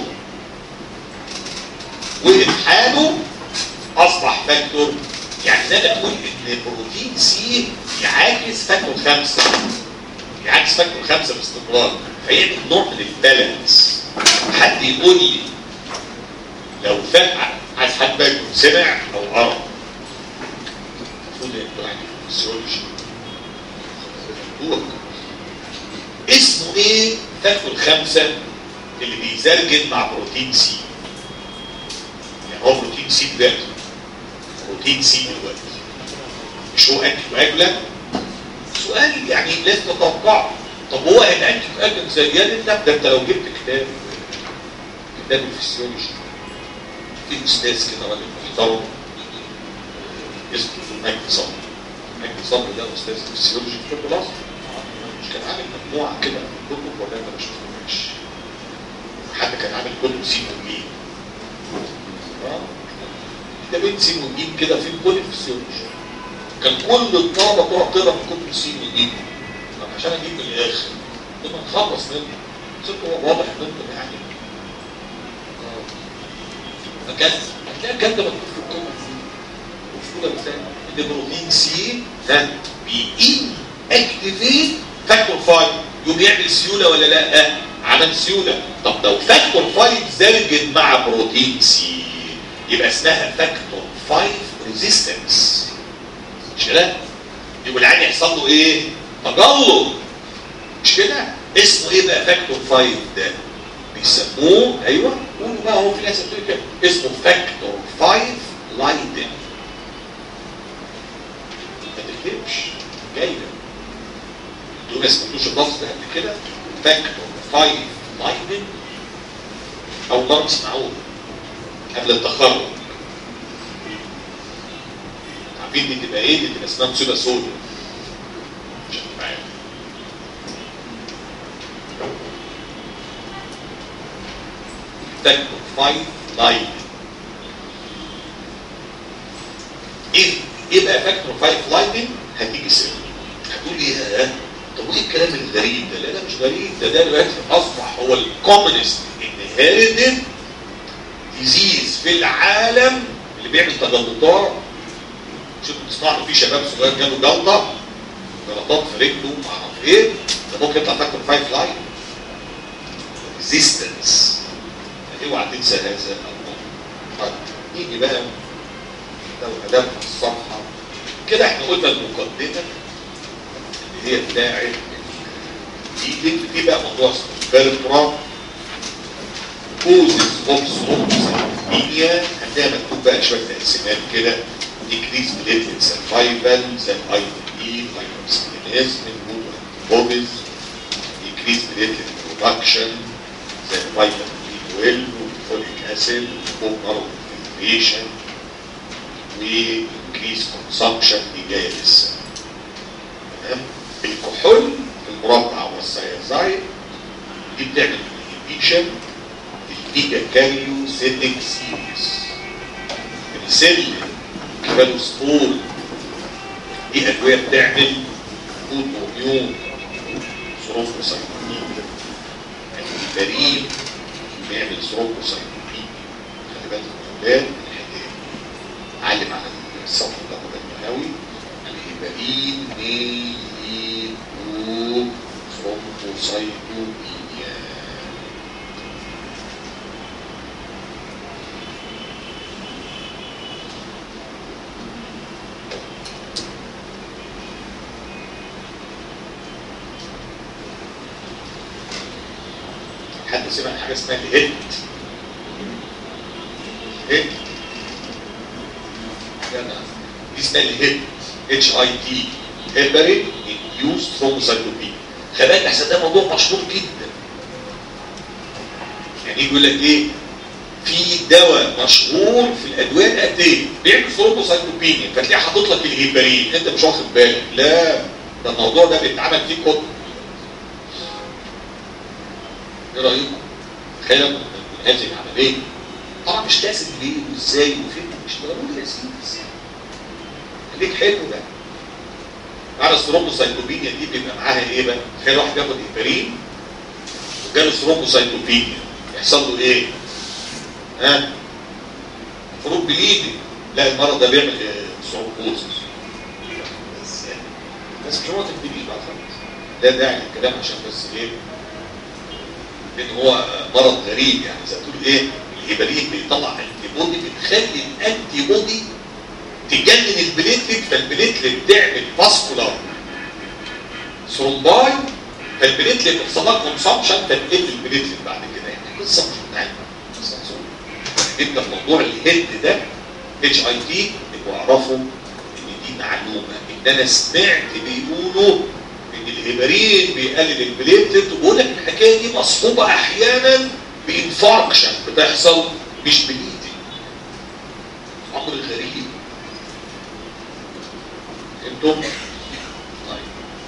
وقف حاله اصبح فاكتور يعني زي ما تقول ان بروتين سي يعاكس فاكتور 5 يعاكس فاكتور 5 باستمرار فيعمل نوع من البالانس حد يقول لي لو فهم عايز حد بقى يكون سمع او قرا المفروض يبقى يعني فيسيولوجي هو اسمه ايه فاكتور خمسة اللي بيزرجن مع بروتين سي يعني هو بروتين سي دلوقتي بروتين سي دلوقتي مش هو انتي كواجولانت سؤال يعني لازم تتوقعه طب هو الانتي كواجولانت زيان انت ده انت لو جبت كتاب كتاب الفسيولوجي في استاذ كده راجل محترم اسمه مجدي صبري مجدي صبري ده استاذ الفسيولوجي في طب مصر مش كان عامل مجموعه كده من الكتب ولا انت مش شفتهاش حد كان عامل كتب سين وجيم ده بين سين وجيم كده في كل الفسيولوجي كان كل الطلبه تقعد تقرا من كتب سين وجيم طب عشان اجيب من الاخر كنا نخلص منه صرت هو واضح منه يعني فكان هتلاقي الكلام ده مكتوب في الكتب وفي كتب مثلا ان بروتين سي ها بيقيم اكتيفيت فاكتور 5 يقوم يعمل سيوله ولا لا؟ عمل سيوله طب لو فاكتور 5 زرجت مع بروتين سي يبقى اسمها فاكتور 5 ريزيستنس مش كده؟ يبقى العين يحصل له ايه؟ تجلط مش كده؟ اسمه ايه بقى فاكتور 5 ده؟ بيسموه ايوه قولوا بقى هو في ناس بتقول كده اسمه فاكتور 5 لايدن ما تكتبش جايه انتوا ما سمعتوش اللفظ ده قبل كده فاكتور 5 لايدن اول مره تسمعوه قبل التخرج عارفين دي تبقى ايه؟ دي تبقى اسمها مصيبه سوداء عشان تبقى عارف فاكتور 5 لايدن ايه ايه بقى فاكتور 5 لايدن هتيجي سنه هتقول لي يا طب وايه الكلام الغريب ده؟ لا ده مش غريب ده ده دلوقتي اصبح هو الكومنست انهيرتد ديزيز في العالم اللي بيعمل تجلطات شوفوا تسمعوا في شباب صغير جاله جلطه جلطات في رجله ما اعرف ايه ده ممكن يطلع فاكتور 5 لاين ريزيستنس اوعى تنسى هذا الامر طيب نيجي بقى لو هدفنا الصفحه كده احنا قلنا المقدمه اللي هي بتاعت دي في بقى موضوع اسمه بيرترا كوزز اوف ثرومبوسايتوبينيا هتلاقي مكتوب بقى شويه تقسيمات كده decrease platelet survival زي الاي دي فايبروسكينيزم بوبيز decrease platelet production زي الفيتامين بي 12 والفوليك اسيد والبومر والفلتريشن وانكريز كونسامشن دي جايه لسه تمام الكحول المربع والسيازايد دي بتعمل انهبيشن البيتا كاريو سيتك سيريس السيل كالوسبول دي ادويه بتعمل اوتو اميون ثرومبوسايتوبينيا البريد بيعمل ثرومبوسايتوبينيا خلي بالك من الاولاد من الحكايه علم على الصف ده المهاوي الهبارين ميليتو ثرومبوسايتوبينيا حد سمع عن حاجه اسمها الهيت هيت دي اسمها الهيت اتش اي تي هيبرين انديوس ثرومبوسايتوبينيا خلي بالك احسن ده موضوع مشهور جدا يعني يقول لك ايه في دواء مشهور في الادويه القديمه بيعمل ثرومبوسايتوبينيا فتلاقيه حاطط لك الهيبرين انت مش واخد بالك لا ده الموضوع ده بيتعمل فيه كتب ايه رايكم؟ تخيلوا من هذه العمليه طبعا مش لازم ليه وازاي وفين مش ضروري لذيذ خليك حلو بقى معنى الثرومبوسايتوبينيا دي بيبقى معاها ايه بقى؟ تخيل واحد ياخد هيبرين وجاله ثرومبوسايتوبينيا يحصل له ايه؟ ها؟ خروج بليدنج لا المرض ده بيعمل ثرومبوزس بس يعني بس مش هو تكتبيه بقى خلاص لا داعي للكلام عشان بس ايه؟ لان هو مرض غريب يعني زي ما تقول ايه الهبارين بيطلع انتي بودي بتخلي الانتي بودي تجنن البليتلت فالبليتلت تعمل فاسكولار ثرومباي فالبليتلت بيحصل لها كونسامشن فتقل البليتلت بعد كده يعني قصه مش بتاعتنا قصه انت في موضوع الهيد ده اتش اي تي تبقوا اعرفوا ان دي معلومه ان انا سمعت بيقولوا ان الهبارين بيقلل البليتلت وبقول لك الحكايه دي مصحوبه احيانا بانفاركشن بتحصل مش بليدنج امر غريب فهمتم؟ طيب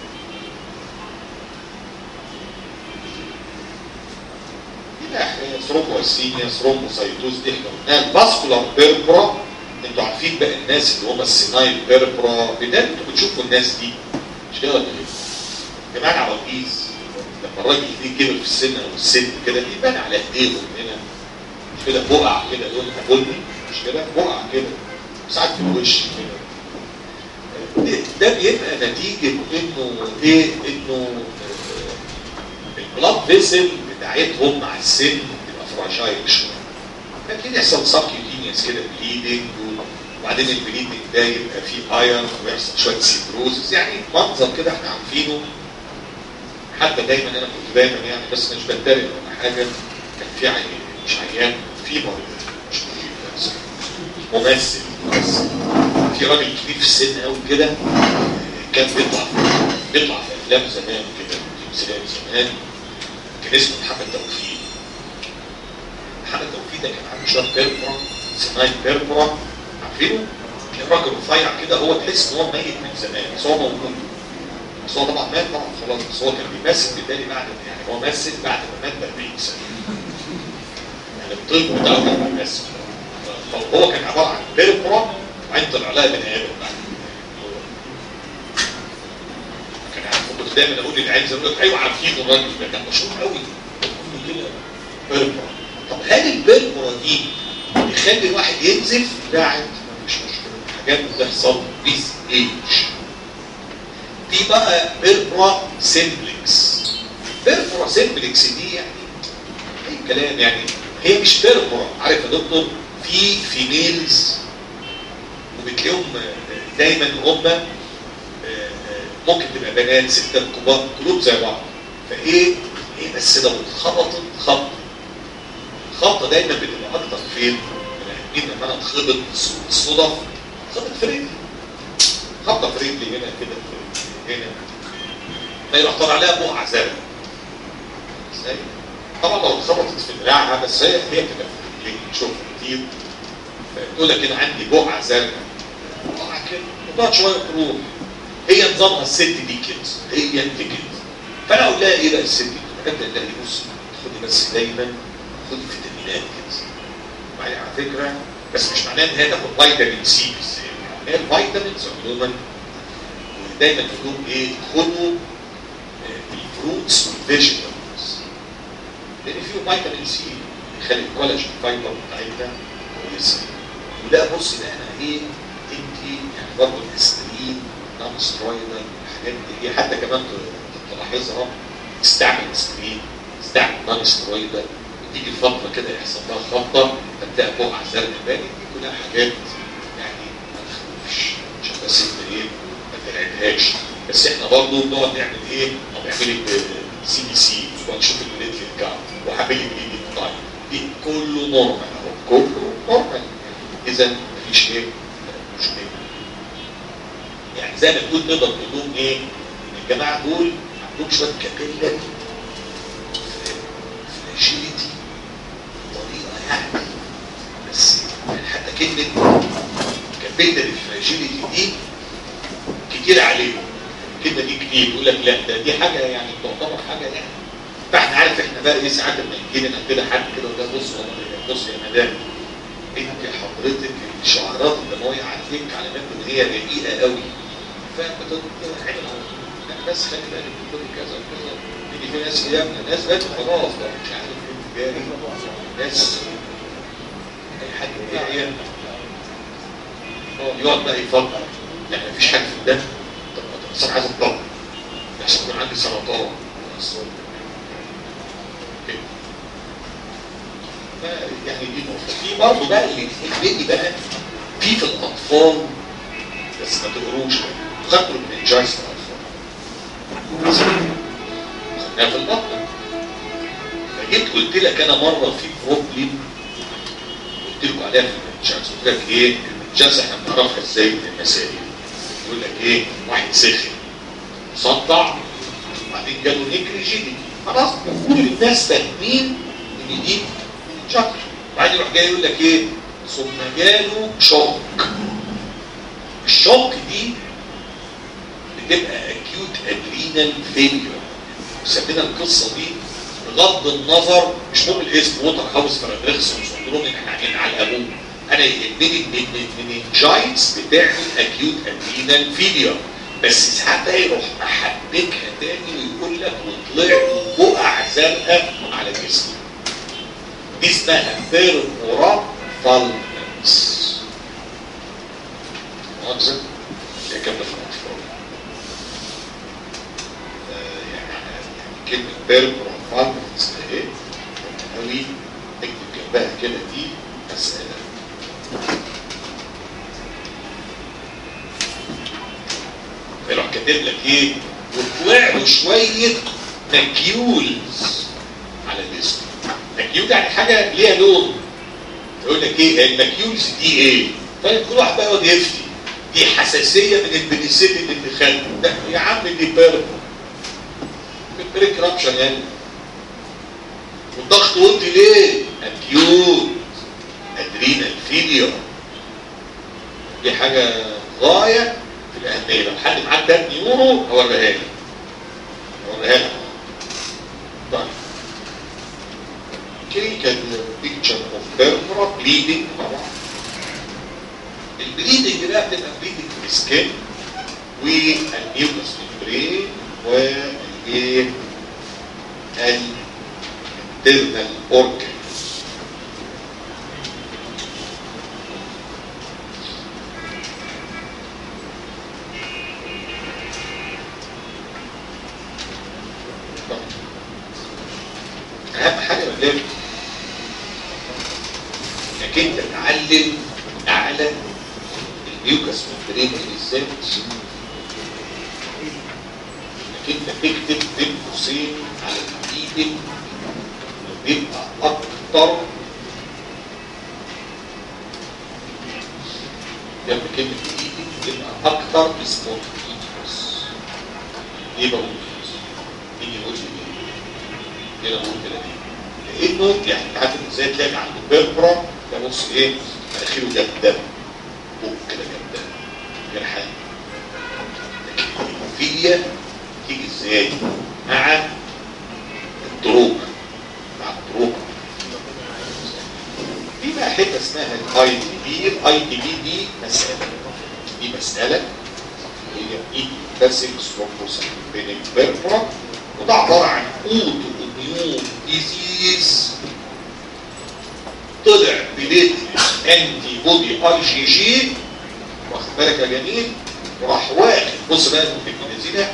دي ثرومبوسينيا ثرومبوسايتوز دي احنا قلناها الفاسكولار بيربرا انتوا عارفين بقى الناس اللي هم السينايل بيربرا بدايه انتوا بتشوفوا الناس دي مش كده ولا ايه؟ جماعه عواجيز لما الراجل دي كبر في السن او الست كده بيبان على ايديهم هنا مش كده بقع كده لونها بني مش كده بقع كده ساعات في الوش كده ده بيبقى نتيجه انه ايه انه البلاد فيسل بتاعتهم مع السن بتبقى فراجايل شويه لكن يحصل سبكيوتينيوس كده بليدنج وبعدين البليدنج ده يبقى فيه ايرون ويحصل شويه سيبروزس يعني منظر كده احنا عارفينه حتى دايما انا كنت دايما يعني بس مش بتريق ولا حاجه كان في عيان مش عيان في مريض مش مريض بس ممثل بس في راجل كبير في السن قوي كده كان بيطلع بيطلع في افلام زمان كده في تمثيلات زمان كان اسمه محمد توفيق محمد توفيق ده كان عنده شويه بيربرا سنايد بيربرا عارفينه؟ كان راجل رفيع كده هو تحس ان هو ميت من زمان بس هو موجود بس هو طبعا مات طبعا خلاص بس هو كان بيمثل بالتالي بعد يعني هو مثل بعد ما مات ب 40 سنه يعني الطب بتاعه كان بيمثل فهو كان عباره عن بيربرا وبعدين طلع لها بني ادم بعد كان كنت دايما اقول للعيال زي ما ايوه عارفين الراجل ده كان مشهور قوي كده بيربرا طب هل البيربرا دي يخلي الواحد ينزف؟ لا عادي مش مشكله حاجات بتحصل بيس ايج في بقى بيربرا سيمبلكس بيربرا سيمبلكس دي يعني اي كلام يعني هي مش بيربرا عارف يا دكتور في فيميلز وبتلاقيهم دايما هم ممكن تبقى بنات ستات كبار كلهم زي بعض فايه ايه بس لو اتخبطت خبطه الخبطه دايما بتبقى اكتر فين؟ من لما انا اتخبط بالصدف خبط في رجلي خبطه في رجلي هنا كده هنا فيروح طالع عليها بقعه زرقاء ازاي؟ طبعا لو اتخبطت في دراعها بس هي هي بتبقى في رجلي نشوفها كتير فتقول لك انا عندي بقعه زرقاء بقعه كده وتقعد شويه تروح هي نظامها الست دي كده هي انت كده فانا اقول لها ايه بقى الست دي؟ ابدا اقول لها بصي خدي بس دايما خدي فيتامينات كده وبعدين على فكره بس مش معناه ان هي تاخد فيتامين سي بس هي الفيتامينز عموما دايما تقول ايه خدوا الفروتس والفيجيتابلز لان فيه فيتامين سي يخلي الكولاجين فايبر بتاعتها كويسه وده بص ده انا ايه انت يعني برضه الاسترين نون سترويدال الحاجات دي حتى كمان تلاحظها استعمل استرين استعمل نون سترويدال تيجي فتره كده يحصل لها خبطه فتلاقي بقعه زرقاء باين دي كلها حاجات يعني ما تخوفش عشان بس انت ايه ما تلعبهاش بس احنا برضه بنقعد نعمل ايه؟ طب اعملي سي بي سي ونشوف البليتلت كام وهعملي بايدي طيب دي كله نورمال اهو كله نورمال اذا مفيش ايه؟ مشكله يعني زي ما تقول نقدر نقول لهم ايه؟ ان الجماعه دول عندهم شويه كابيلا فلاجيليتي طريقه يعني بس يعني حتى كلمه كابيلا الفلاجيليتي دي كتير عليهم الكلمه دي كتير يقول لك لا ده دي حاجه يعني تعتبر حاجه يعني فاحنا عارف احنا بقى ايه ساعات لما يجي لنا كده حد كده وده بص والله بص يا مدام انت حضرتك الشعرات الدمويه عليك علامات ان هي دقيقه قوي فبتتعمل لا بس خلي بالك بتقول كذا وكذا يجي في ناس يا ابني ناس بقت خلاص بقى مش عارف ايه جاري ناس اي حد جاي يقعد بقى يفكر لا مفيش حاجه في الدم طب بس انا عايز اتطلق يحصل يكون عندي سرطان يعني دي نقطه في برضه بقى اللي يهمني بقى في في الاطفال بس ما تقروش خدوا المنجايز في الاطفال خدناها في البطن فجيت قلت لك انا مره في بروبلم قلت لكم عليها في المنجايز قلت لك ايه المنجايز احنا بنعرفها ازاي من المسائل يقول لك ايه واحد سخن صدع وبعدين جاله نيكريجيدي خلاص كل الناس فاهمين ان دي شك بعدين يروح جاي يقول لك ايه ثم جاله شوك الشوك دي بتبقى اكيوت ادرينال فيلير وسمينا القصه دي بغض النظر مش مهم الاسم ووتر هاوس فرادريكسون سندروم ان احنا على ابوه انا يهمني ان المننجايتس بتعمل اكيوت ادرينال فيلير بس ساعات بقى يروح محبكها تاني ويقول لك وطلع بقع زرقاء على جسمك دي اسمها بيربورا فالمنس مؤاخذة هي كاملة في الأطفال يعني يعني كلمة بيربورا فالمنس ده ايه؟ قوي اكتب جنبها كده دي مسألة فيروح كاتب لك ايه؟ وطلع له شوية مكيولز على الاسم مكيول يعني حاجة ليها لون يقول لك ايه المكيولز دي ايه فكل واحد بقى يقعد يفتي دي حساسيه من البنسلين اللي خده ده يا عم دي بيرك بريك رابشن يعني والضغط قلت ليه؟ اكيوت ادرينال فيلير دي حاجه غايه في الاهميه لو حد معاه ده نيورو هوريها لك هوريها لك طيب كلينيكال بيكتشر اوف بيرمرا بليدنج طبعا البليدنج بقى بتبقى بليدنج في السكين والنيوكلس ميمبرين والايه الانترنال اوركن اهم حاجه قدامك انك انت تعلم اعلى الميوكس ممبرين بالذات انك انت تكتب بين قوسين على الايدك بيبقى اكتر جنب كلمه ايدك بيبقى اكتر سبونتينيوس ليه بقول كده؟ مين يقول لي ليه؟ كده بقول كده ليه؟ لانه يعني عارف ازاي تلاقي عند بيربرا ده بص ايه مناخيره جاب دم بق كده جاب دم غير حاجه لكن الهيموفيليا تيجي ازاي؟ مع الدروب مع الدروب في بقى حته اسمها الاي تي بي الاي تي بي دي مساله دي مساله هي ايديوباثيك ثرومبوسايتوبينيك بيربرا وده عباره عن اوتو اميون ديزيز طلع بليت انتي بودي اي جي جي واخد بالك يا جميل وراح واخد بص بقى في الجنازينه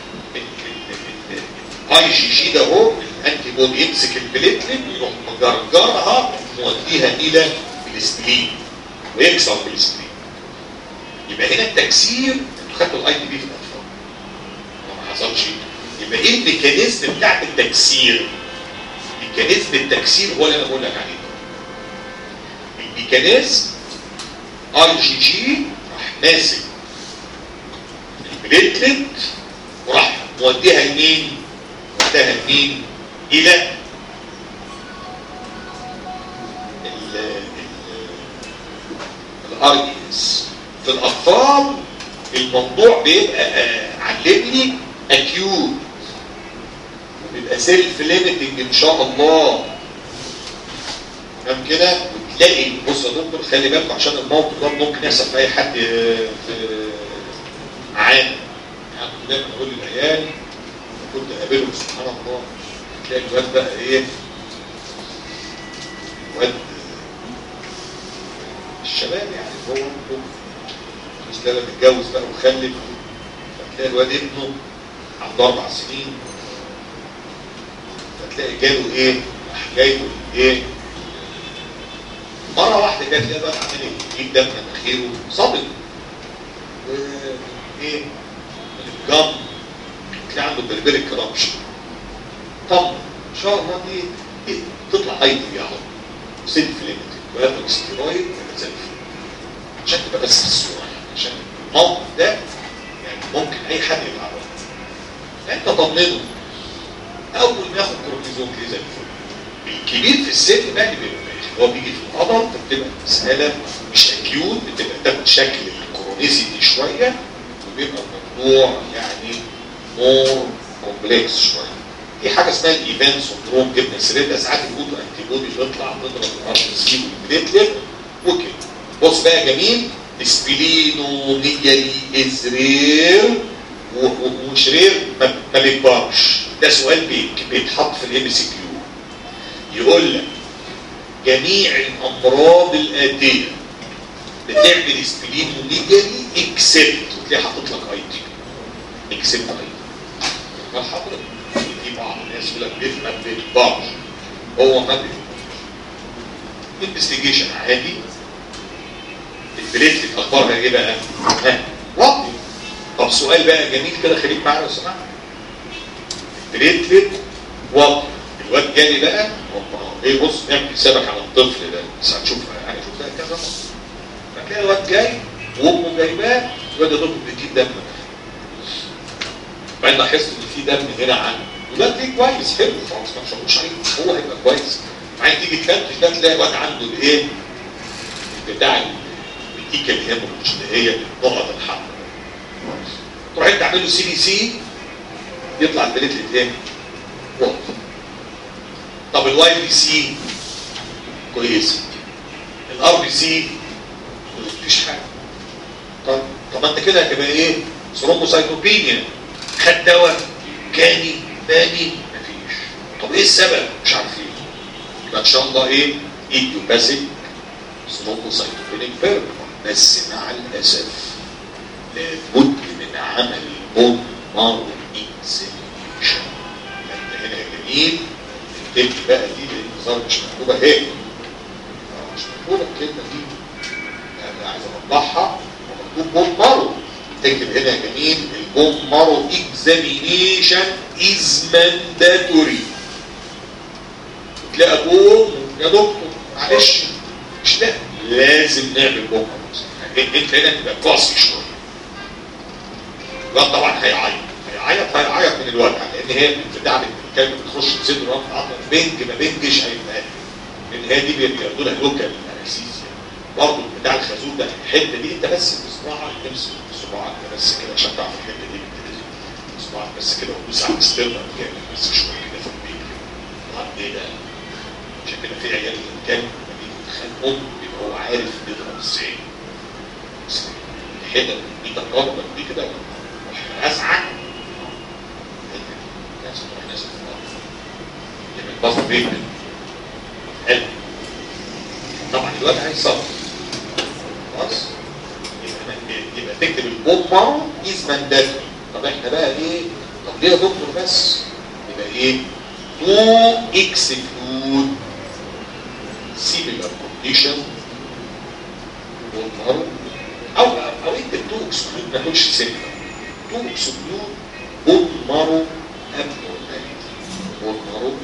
اي جي جي ده هو الانتي بودي يمسك البليتلت يروح مجرجرها موديها الى الاسبلين ويكسر بالاسبلين يبقى هنا التكسير انتوا خدتوا الاي تي بي في الاطفال ما حصلش يبقى ايه الميكانيزم بتاعت التكسير ميكانيزم التكسير هو اللي انا بقول لك عليه الميكانيزم اي جي جي راح ماسك البليتلت وراح موديها لمين؟ موديها لمين؟ الى الار دي اس في الاطفال الموضوع بيبقى آه، علمني اكيوت بيبقى سيلف ليميتنج ان شاء الله تمام كده وتلاقي بص يا دكتور خلي بالك عشان الموقف ده ممكن يحصل في اي حد آه، في عام يعني دايما اقول للعيال كنت اقابلهم سبحان الله تلاقي الواد بقى ايه الواد الشباب يعني هو هو مش لا متجوز بقى وخلف فتلاقي الواد ابنه عنده اربع سنين فتلاقي جاله ايه راح جايبه ايه مره واحده جت لقى بقى عمال يجيب دم من مناخيره صدم ايه الجم تلاقي عنده بربريك كرابشن طب ان شاء الله دي إيه؟ تطلع اي دي اهو سيلف ليميتد وياخد ستيرويد ويبقى زي الفل عشان تبقى بس الصوره يعني عشان الموقف ده يعني ممكن اي حد يتعرض انت طمنه اول ما ياخد كورتيزون تلاقيه زي الفل الكبير في السن بقى اللي بيبقى هو بيجي في العضل بتبقى مساله مش اكيوت بتبقى تاخد شكل الكرونيسيتي شويه وبيبقى الموضوع يعني مور كومبلكس شويه في حاجه اسمها الايفان سندروم جبنا سيرتها ساعات الاوتو انتي بودي تطلع تضرب الار سي والبليتلت وكده بص بقى يا جميل سبلينو ميجالي ازرير و- و- وشرير ما ما بيكبرش ده سؤال بيك- بيتحط في الام سي كيو يقول لك جميع الامراض الاتيه بتعمل سبلينو ميجالي اكسبت وتلاقي حاطط لك اي تي اكسبت اي تي ما حضرتك في بعض الناس يقول لك بيت ما بيكبرش هو ما بيكبرش انفستيجيشن عادي البليتلت اخبارها ايه بقى؟ ها واطي طب سؤال بقى جميل كده خليك معايا لو سمحت البليتلت واطي الواد جالي بقى هوبا، ايه بص اعمل حسابك على الطفل ده بس هتشوف انا شفتها كذا مره بعد كده الواد جاي وامه جايباه الواد يا دكتور بيجيب دم بعدين لاحظت ان في دم هنا عنده الواد فيه كويس حلو خلاص ما تشوفوش عليه هو هيبقى كويس بعدين تيجي تفتش ده تلاقي الواد عنده الايه بتاع التيكا الهيموريدج اللي هي النقط الحمراء تروح انت تعمل له سي بي سي يطلع البليتلت ايه؟ واطي طب الواي بي سي كويسه الار بي سي مفيش حاجه طب طب ما انت كده هتبقى ايه؟ ثرومبوسايتوبينيا خد دواء كاني باني مفيش طب ايه السبب؟ مش عارفين يبقى ان شاء الله ايه؟ ايديوباثيك ثرومبوسايتوبينيك بيرم بس مع الاسف لابد من عمل بون مارو اكزامينيشن انت هنا يا جميل تكتب بقى دي لان النظام مش مكتوبه اهي مش مكتوبه الكلمه دي انا عايز اوضحها ومكتوب بون مارو تكتب هنا يا جميل البون مارو اكزامينيشن از مانداتوري تلاقي بوم يا دكتور معلش مش لا لازم نعمل بوم مارو انت هنا تبقى قاسي شويه الواد طبعا هيعيط هيعيط هيعيط من الوجع لان هي بتاع الكلمه بتخش تصدر رقم عضله بنج ما بنجش هيبقى لان هي دي بياخدوا لها لوكال انستيزيا برضه بتاع الخازوق ده الحته دي انت بس بصباعك تمسك بصباعك بس كده عشان تعرف الحته دي بتتنزل بصباعك بس كده وتدوس على الستيرنر كامل بس شويه كده في البيت طبعا ايه ده عشان كده في عيال كان لما بيجي يتخانقوا بيبقى هو عارف يضرب ازاي الحته دي تقرب دي كده اسعد يبقى الباص بيت حلو طبعا الواد هيصبر خلاص يبقى يبقى تكتب البوم مره از مانداتوري طب احنا بقى ايه طب ليه يا دكتور بس يبقى ايه تو اكسكلود سيميلار كونديشن بوم مره او او انت تو اكسكلود ما تقولش سيميلار تو اكسكلود بوم مارو abnormality بوم مارو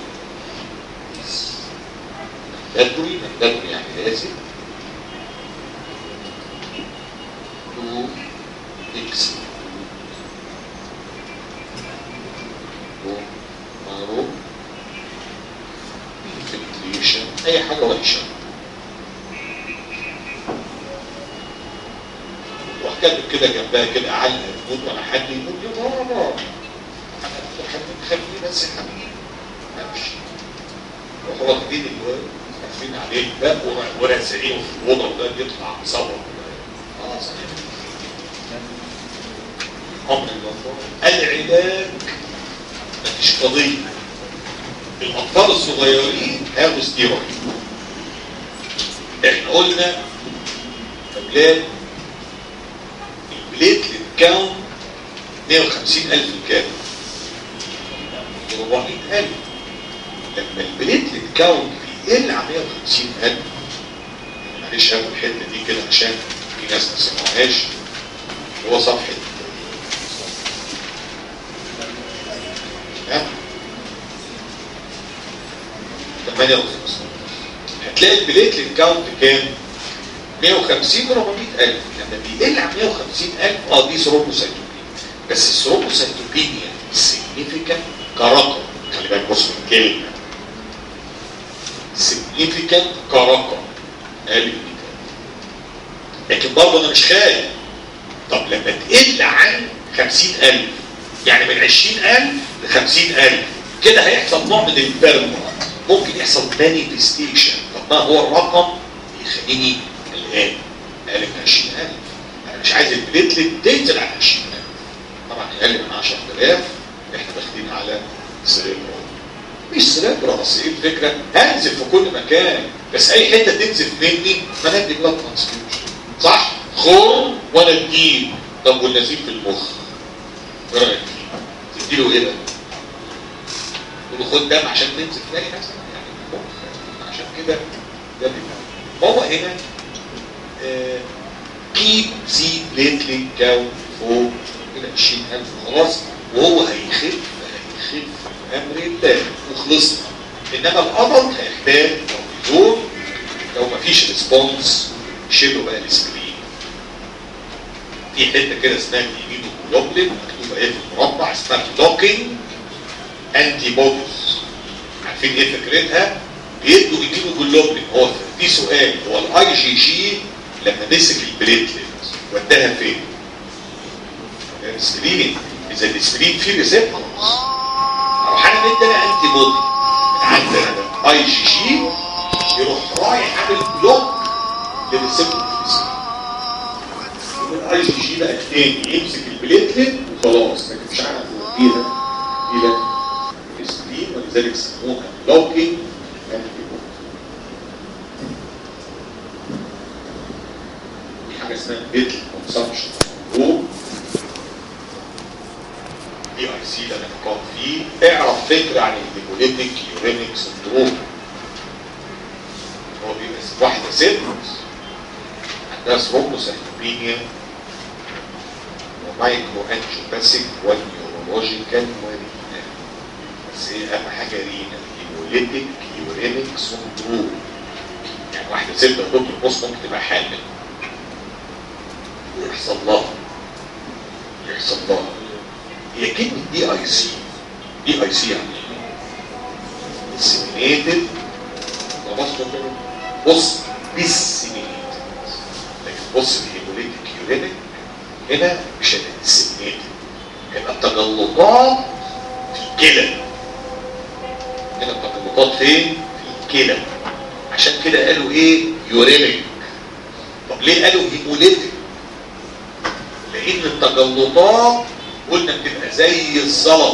مانداتوري مانداتوري يعني لازم تو اكسكلود بوم مارو infiltration اي حاجه وحشه روح كاتب كده جنبها كده علقه تموت ولا حد يموت يا بابا حد خليه بس حبيبي امشي روحوا واخدين الواد قافلين عليه الباب ورازعينه في الاوضه وده يطلع مصور خلاص امر الله العلاج مفيش قضيه الاطفال الصغيرين هاخدوا ستيرويد احنا قلنا اولاد البليتلت كاونت 150000 كام 400000 لما البليتلت كاونت بيقل عن 150000 معلش هاخد الحته دي كده عشان في ناس ما سمعوهاش هو صفحه ها 58 هتلاقي البليتلت كاونت كام 150 و 400000 لما بيقل عن 150000 اه دي ثرومبوسايتوبينيا بس الثرومبوسايتوبينيا سيجنيفيكانت كرقم خلي بالك بص من الكلمه سيجنيفيكانت كرقم قال المثال لكن برضه انا مش خايف طب لما تقل عن 50000 يعني من 20000 ل 50000 كده هيحصل نوع من البرمه ممكن يحصل مانيفستيشن طب ما هو الرقم يخليني الان قال لك 20000 انا مش عايز البليتلت تنزل على 20000 طبعا اقل من 10000 احنا داخلين على سريبرا مش سريبرا بس ايه الفكره هنزل في كل مكان بس اي حته تنزل مني ما ندي بلاد ترانسفيوجن صح خور وانا اديه طب والنزيف في المخ ايه رايك فيه؟ تديله ايه بقى؟ تقول له خد دم عشان تنزل تاني مثلا يعني المخ عشان كده ده بيبقى هو هنا كيب زي بليتلينج كاونت فوق كده 20000 خلاص وهو هيخف هيخف بامر الله وخلصنا انما القمر هيحتاج كورتيزون لو مفيش ريسبونس شيلوا بقى الاسبرين في حته كده اسمها اليمينو جلوبلين مكتوبه ايه في المربع اسمها لوكينج انتي بوديز عارفين ايه فكرتها؟ بيدوا ايمينو جلوبلين هو في سؤال هو الاي جي جي لما مسك البليتلت وداها فين؟ السكرين اذا السكرين فيه ريسبتور اروح انا مدي انا انتي بودي من عندنا ده اي جي جي يروح رايح عامل بلوك للريسبتور في السكرين الاي جي جي بقى تاني يمسك البليتلت وخلاص لكن مش عارف يوديها الى السكرين ولذلك سموها بلوكينج انتي بودي في حاجه اسمها بيتل كونسامشن جروب دي اي سي اللي انا بقعد فيه اعرف فكره عن الهيموليتيك يورينيك سندروم هو بيبقى واحده ست عندها ثرومبوسايتوبينيا ومايكرو انجيوباسيك والنيورولوجيكال ورينا بس هي اهم حاجه رينا هيموليتيك يورينيك سندروم يعني واحده ست يا دكتور بص ممكن تبقى حامل يحصل لها يحصل لها هي كلمة دي اي سي دي اي سي يعني disseminated بص disseminated لكن بص الهيموليتيك يورينيك هنا مش هتبقى disseminated هنا التجلطات في الكلى هنا التجلطات فين؟ في الكلى عشان كده قالوا ايه؟ يورينيك طب ليه قالوا هيموليتيك؟ لان التجلطات قلنا بتبقى زي الزلط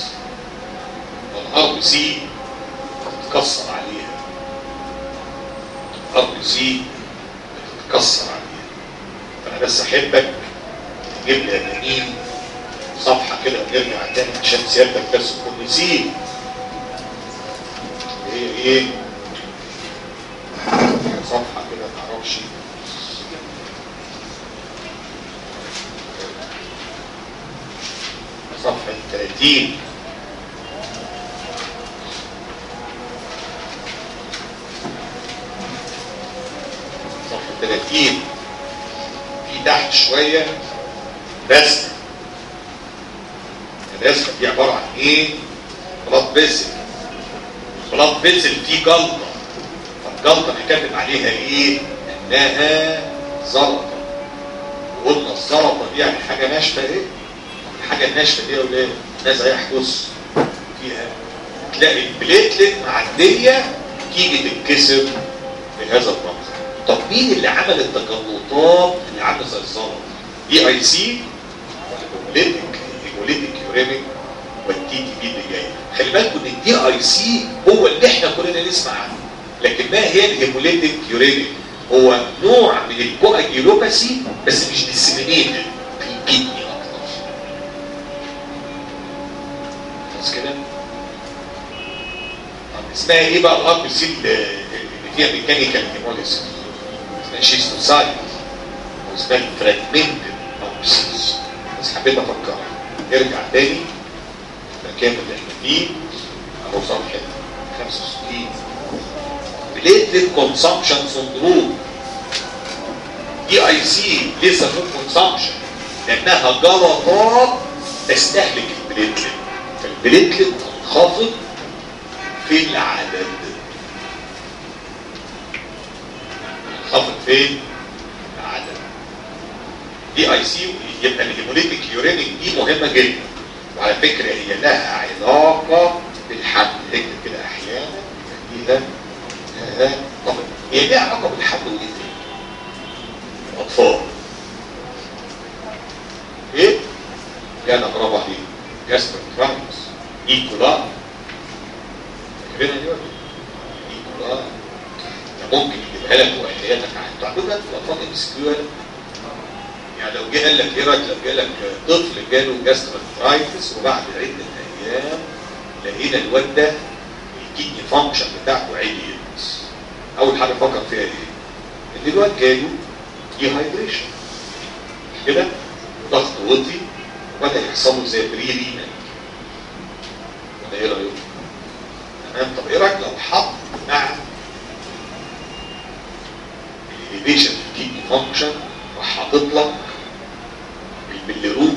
والارض سي بتتكسر عليها الارض سي بتتكسر عليها فانا بس احبك تجيب لي يا جميل صفحه كده ونرجع تاني عشان سيادتك بس تكون نسيت هي ايه صفحه كده معرفش صفحة 30 صفحة 30 في تحت شوية رسمة الرسمة دي عبارة عن ايه؟ بلاد بيزل بلاد بيزل فيه جلطة فالجلطة بيكتب عليها ايه؟ انها زلطة وقلنا الزلطة دي يعني حاجة ناشفة ايه؟ الحاجة الناشفة دي يا ولاد ماذا يحدث فيها تلاقي البليتلت معدية تيجي تتكسر بهذا المنظر طب مين اللي عمل التجلطات اللي عامله زي الزلط دي اي سي ولا هيموليتيك هيموليتيك يوريميك والتي تي بي اللي جاي خلي بالكم ان الدي اي سي هو اللي احنا كلنا نسمع عنه لكن ما هي الهيموليتيك يوريميك هو نوع من الكواجيلوباسي بس مش ديسيمينيتد في الكدني خلاص كده طب اسمها ايه بقى الار بي سي اللي فيها ميكانيكال هيموليسيس اسمها شيستوسايت او اسمها الفراجمنتد ار بي سيز بس حبيت افكرك ارجع تاني المكان اللي احنا فيه اهو صفحه 65 بليتلت كونسامشن سندروم دي اي سي ليه سموه كونسامشن لانها جلطات تستهلك البليتلت فالبليتلت تنخفض في العدد تنخفض فين؟ العدد دي اي سي يبقى الهيموليتيك يورينيك دي مهمه جدا وعلى فكره هي لها علاقه بالحمل اكتب كده احيانا اذا طب هي لها علاقه بالحمل وايه تاني؟ الاطفال ايه؟ كان برافو عليك جاستر ترانكس ايكولا فاكرينها دي ولا ايكولا ممكن يجيبها لك واحيانك انتوا عندكم الاطفال ام اس كيو يعني لو جه قال لك ايه رايك لو جه لك طفل جاله جاسترنترايتس وبعد عده ايام لقينا الواد ده الكيدني فانكشن بتاعته عاليه اول حاجه فكر فيها ايه؟ ان الواد جاله ديهايدريشن كده ضغط وطي وبدا يحصل له زي بري رينا ولا ايه رايك؟ تمام طب ايه رايك لو حط مع الانيبيشن في الكيدني فانكشن راح حاطط لك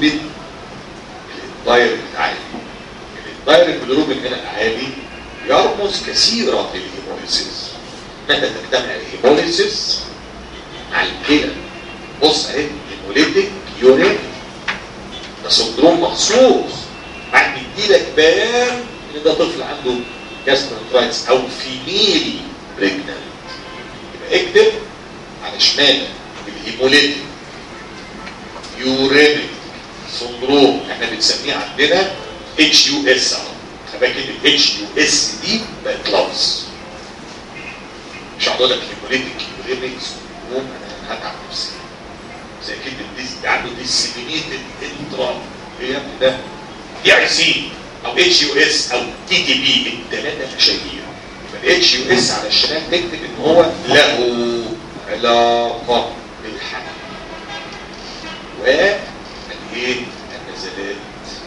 بالروبين الدايركت عالي الدايركت بالروبين هنا عالي يرمز كثيرا للهيموليسيس متى تجتمع الهيموليسيس مع الكلى بص اهي هيموليتيك يورين ده سندروم مخصوص بعد يديلك بيان ان ده طفل عنده جاسترونترايتس او فيميل بريجننت يبقى اكتب على شمالك الهيموليتيك يورينيك سندروم احنا بنسميه عندنا اتش يو اس اهو خلي بالك كلمه اتش يو اس دي بقت لفظ مش هقول لك هيموليتيك يورينيك سندروم انا هتعب نفسي زي كلمه ديس عنده ديسيمينيتد انترا هي ده دي اي سي او اتش يو اس او تي تي بي الثلاثه مشاهير فالاتش يو اس على الشمال تكتب ان هو له علاقه بالحمل والايه النزلات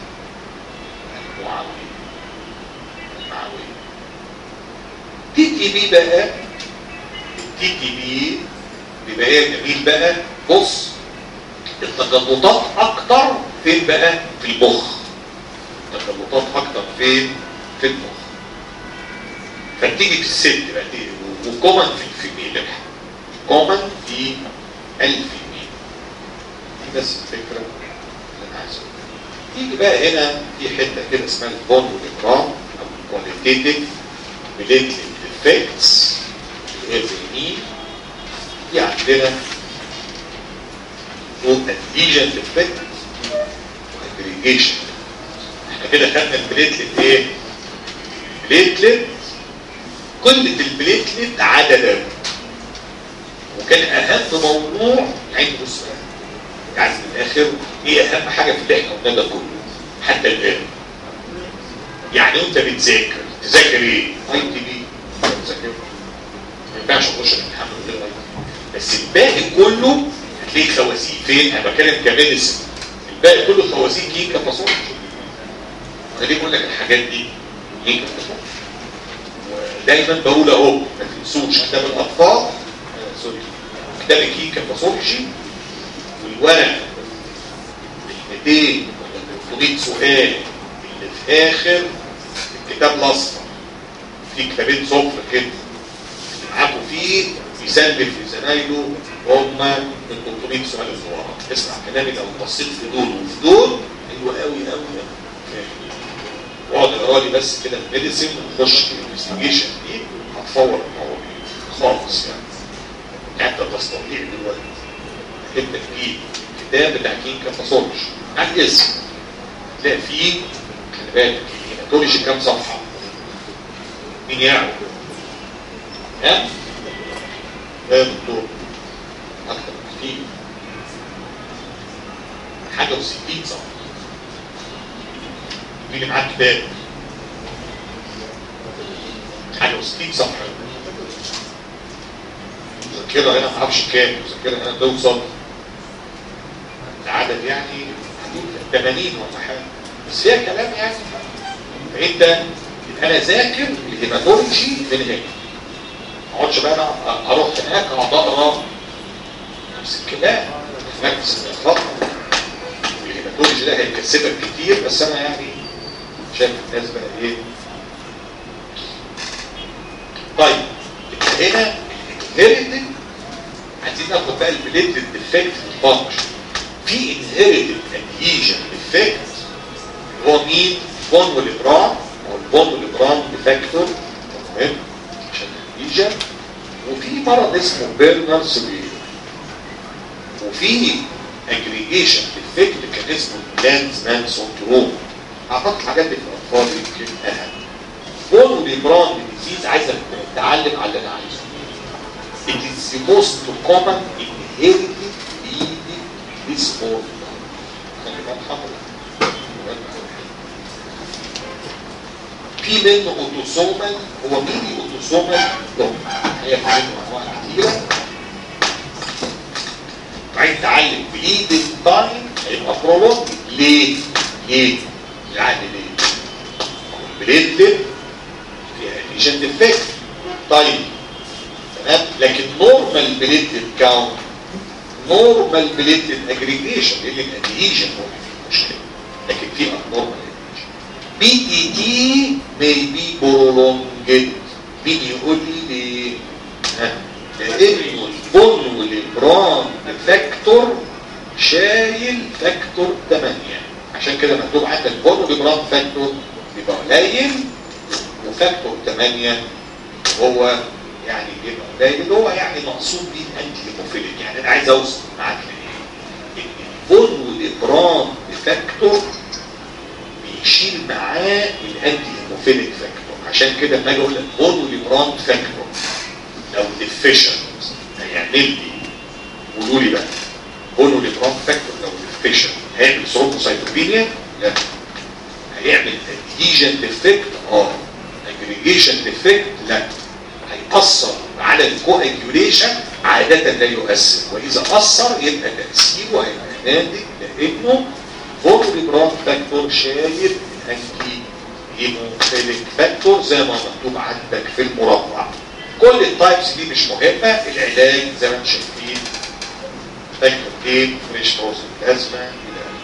المعويه المعويه تي تي بي بقى التي تي بي بيبقى ايه جميل بقى بص التجلطات اكتر فين بقى في المخ التجلطات اكتر فين في المخ فتيجي في الست بقى تيجي وكومن في الفيميل كومن في الفيميل دي بس الفكره اللي انا عايز تيجي بقى هنا في حته كده اسمها البون والاجرام او الكواليتيتيف بليتلت افكتس اللي هي الفيميل دي عندنا adhesion effect واجريجيشن احنا كده خدنا البليتلت ايه بليتلت قله البليتلت عددا وكان اهم موضوع عند السؤال يعني في الاخر ايه اهم حاجه في اللي احنا قلنا ده كله حتى الان يعني انت بتذاكر تذاكر ايه اي تي بي تذاكر ما ينفعش اخش الامتحان من غير اي بس الباقي كله هتلاقي خوازيق فين انا بتكلم كميديسن الباقي كله خوازيق كيكا فاصوليا خليني اقول لك الحاجات دي كيكا فاصوليا ودايما بقول اهو ما تنسوش كتاب الاطفال آه سوري كتاب الكيكا فاصوليجي والورق ال 200 ولا 300 سؤال اللي في اخر الكتاب الاصفر في كتابين صفر كده معاكم فيه يسلف لزمايله هم من 300 سؤال اللي ورا اسمع كلامي لو بصيت في دول وفي دول حلوه قوي قوي واقعد اقرا لي بس كده الميديسن ونخش في الانفستيجيشن دي هتفور المواضيع خالص يعني حتى تستطيع دلوقتي انت تجيب كتاب بتاع كينكا فاصولج على الاسم تلاقي فيه خلي بالك الهيماتولوجي كام صفحه مين يعرف ها يا دكتور اكتر كتير حاجه و60 صفحه مين اللي معاه كتاب حاجه و60 صفحه مذكره هنا ما اعرفش كام مذكره هنا توصل العدد يعني 80 ولا حاجه بس هي كلام يعني فانت انا ذاكر الهيماتولوجي من هنا ما اقعدش بقى انا اروح هناك اقعد اقرا نفس الكلام نفس الخط الهيماتولوجي ده هيكسبك كتير بس انا يعني شايف الناس بقى ايه طيب هنا الهيريتد عايزين ناخد بقى البليتد افكت فانكشن في انهيرتد ادهيجن افكت هو مين؟ بون والابرام او البون والابرام فاكتور مهم عشان الادهيجن وفي مرض اسمه بيرنر سبيل وفي اجريجيشن افكت كان اسمه لانزمان سندروم اعتقد الحاجات دي في الاطفال يمكن اهم بون والابرام ديزيز عايزك تتعلم على اللي انا عايزه It is the most common inherited bleeding disorder. خلي بالك حضرتك. في منه اوتوسومال هو مين اوتوسومال دوم هي في منه انواع كتيره عايز تعلم بليدنج تايم هيبقى برولونج ليه؟ ليه؟ يعني ليه؟ البليدلت فيها اديشن ديفكت طيب تمام لكن نورمال بليتد كاونت نورمال بليتد اجريجيشن لان الادهيجن مشكله لكن في ابنورمال بي اي تي may be prolonged مين يقول لي ليه؟ ها؟ لانه البون والبران فاكتور شايل فاكتور 8 عشان كده مكتوب عندك بون والبران فاكتور يبقى قليل وفاكتور 8 هو يعني يبقى قليل اللي هو يعني مقصود بيه انتي هيموفيليك يعني انا عايز اوصل معاك لايه؟ ان البون والبران فاكتور بيشيل معاه الانتي هيموفيليك فاكتور عشان كده لما اجي اقول لك بون والبران فاكتور لو ديفيشنت هيعمل لي قولوا لي بقى بون والبران فاكتور لو ديفيشنت هيعمل ثرومبوسايتوبينيا؟ لا هيعمل اديجن ديفكت اه اجريجيشن ديفكت لا هيأثر على الكواجيوليشن عادة لا يؤثر وإذا أثر يبقى تأثيره هيبقى ناتج لأنه فولبران فاكتور شايل الأنتي هيموفيليك فاكتور زي ما مكتوب عندك في المربع كل التايبس دي مش مهمة العلاج زي ما انتم شايفين فاكتور 8 فريش بروسن بلازما إلى آخره.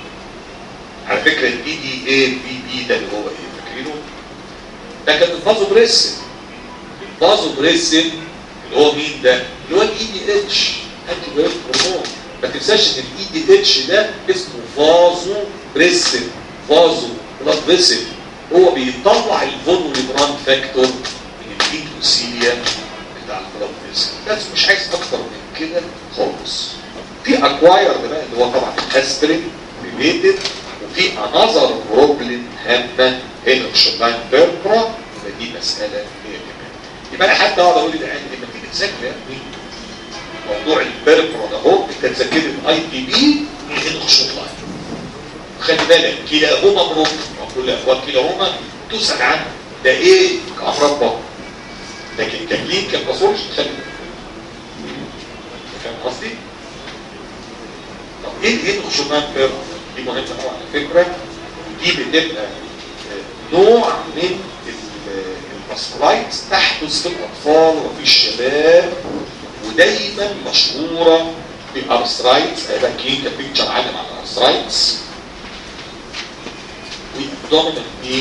على فكرة البي دي اي بي بي ده اللي هو ايه فاكرينه؟ ده كان الفازو بريسن الفازو بريسن اللي هو مين ده؟ اللي هو الاي دي اتش انتي بايوتيك هرمون ما تنساش ان الاي دي اتش ده اسمه فازو بريسن فازو بلاد فيسل هو بيطلع الفولوليبران فاكتور من الايكوسيليا بتاع البلاد فيسل بس مش عايز اكتر من كده خالص في اكوايرد بقى اللي هو طبعا الاسبرين ريليتد وفي انذر بروبلم هامه هنا الشولاين بيربرا يبقى دي مساله هي كمان يبقى انا حتى اقعد اقول للعيال لما تيجي تذاكر يا ابني موضوع البيربرا ده اهو انت تذاكر الاي تي بي من هنا الشولاين خلي بالك كلاهما بروبلم كل اخوات كلاهما تسال عنه ده ايه كامراض بطن لكن ككلين كباثولوجي خلي بالك فاهم قصدي؟ طب ايه ايه الخشونات بيربرا دي مهمه قوي على فكره ودي بتبقى نوع من الباسكولايتس تحدث في الاطفال وفي الشباب ودايما مشهوره بالارثرايتس هيبقى كلينيكال بيكتشر علم على الارثرايتس والدومينال مين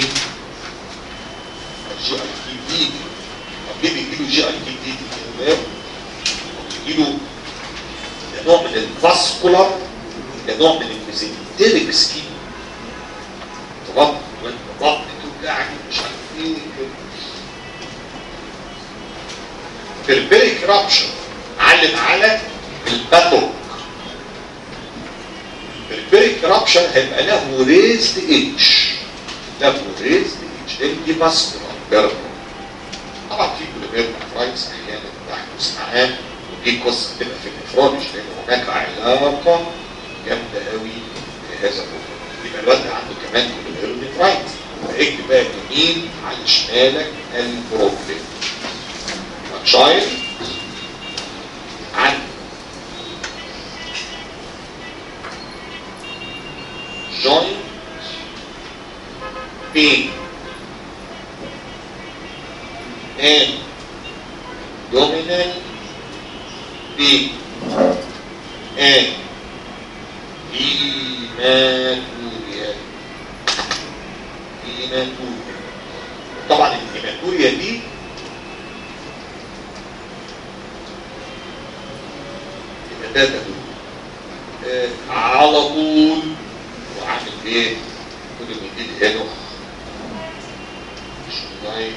الجي اي تي دي طب ليه بيجيله جي اي تي دي في الشباب بيجيله ده نوع من الفاسكولار ده نوع من الميزنتريك سكيم تبطل وانت بطن توجعك مش عارف ايه بيربريك رابشن علم على الباتوك البيربريك رابشن هيبقى له ريزد اتش له ريزد اتش لان دي فاسكولار بيربر طبعا في كوليبيرنا فرايتس احيانا بتحدث معاه ودي قصه بتبقى في الافراد لان هناك علاقه جامده قوي بهذا الموضوع يبقى الواد عنده كمان كوليبيرنا فرايتس فاكتب بقى يمين على شمالك البروبلم تشايلد عن joint pain and dominant pain and hematuria hematuria طبعا الهيماتوريا دي يبقى ده آه على طول وعامل ايه كل جديد هنا مش لاين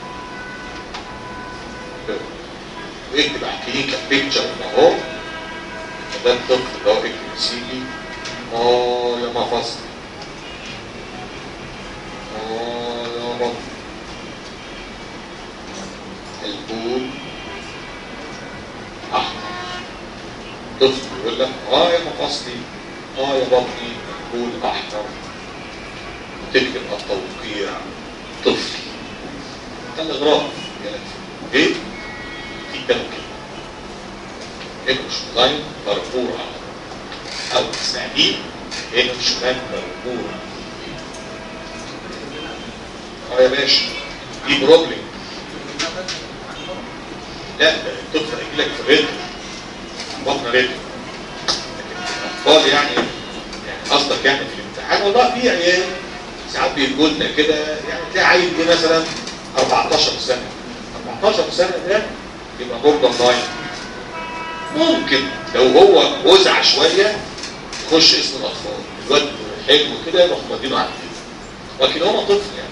واكتب على الكلينيكال بيكتشر اهو ده الطفل اللي هو بيكتب سيدي اه يا مفصل اه يا بطن البول احمر طفل يقول لك اه يا مفصلي اه يا بطني البول احمر تكتب التوقيع طفل ده الاغراض ايه في كلام كده انه شغال مرفوع او تسمعيه انه شغال مرفوع اه يا باشا دي بروبلم لا ده الطفل هيجي لك في ريتم بطن ريتم لكن الاطفال يعني يعني قصدك يعني في الامتحان والله في عيال ساعات بيجوا لنا كده يعني تلاقي عيل جه مثلا 14 سنه 14 سنه ده يبقى بوردر لاين ممكن لو هو وزع شويه يخش اسم الاطفال الواد حلو كده يروح مدينه على كده لكن هو طفل يعني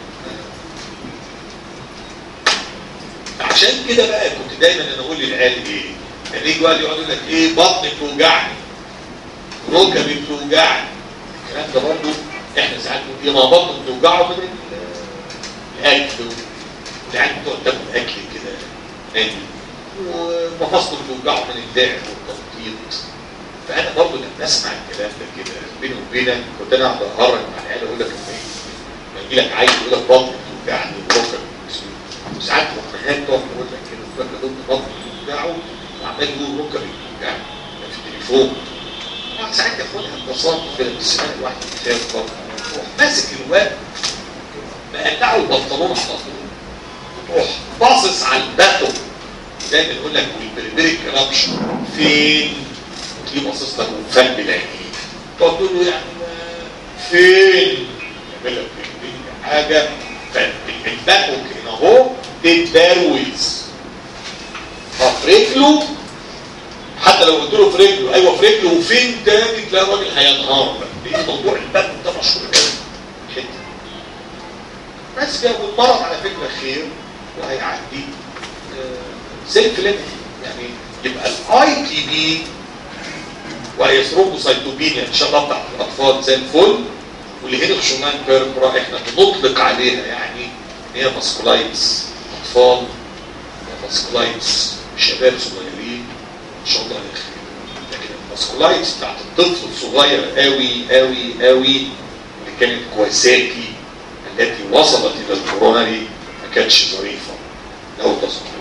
عشان كده بقى كنت دايما انا اقول للعيال ايه يعني يجي واحد يقعد يقول لك ايه بطني بتوجعني ركبي بتوجعني الكلام ده برضه احنا ساعات بنقول ما بطنه بتوجعه من الاكل والعيال بتقعد تاكل اكل كده نادي ومفاصله بتوجعه من اللعب والتنطيط فانا برضه لما اسمع الكلام ده كده بيني وبينك كنت انا اقعد اهرج مع العيال اقول لك لما يجي لك عيل يقول لك بطني بتوجعني وركبي وساعات الامهات تقعد تقول لك كده تقول لك دول بطني بتوجعه وعمال يقول ركبي بتوجعني في التليفون ساعات ياخدها ببساطه كده بس انا الواحد كتاب برضه روح ماسك الواد مقلعه البنطلون على طول روح باصص على الباتو زي ما نقول لك والبربريك رابشن فين؟ تلاقيه باصص لك وفهم بالعينين تقعد تقول له يعني فين؟ يعمل لك حاجه فالباتو كده اهو تتبروز في رجله حتى لو قلت له في رجله ايوه في رجله وفين تاني تلاقي الراجل هينهار بقى ليه موضوع الباتو ده مشهور قوي الحته بس كده والمرض على فكره خير وهيعدي سيلف ليميت يعني يبقى الاي تي بي وهي ثرومبوسايتوبينيا ان شاء الله بتاعت الاطفال زي الفل واللي هنا شومان بيربرا احنا بنطلق عليها يعني ان هي ماسكولايتس اطفال ماسكولايتس شباب صغيرين ان شاء الله خير لكن الماسكولايتس بتاعت الطفل الصغير قوي قوي قوي اللي كانت كويساكي التي وصلت الى الكوروناري ما كانتش ظريفه لو تصور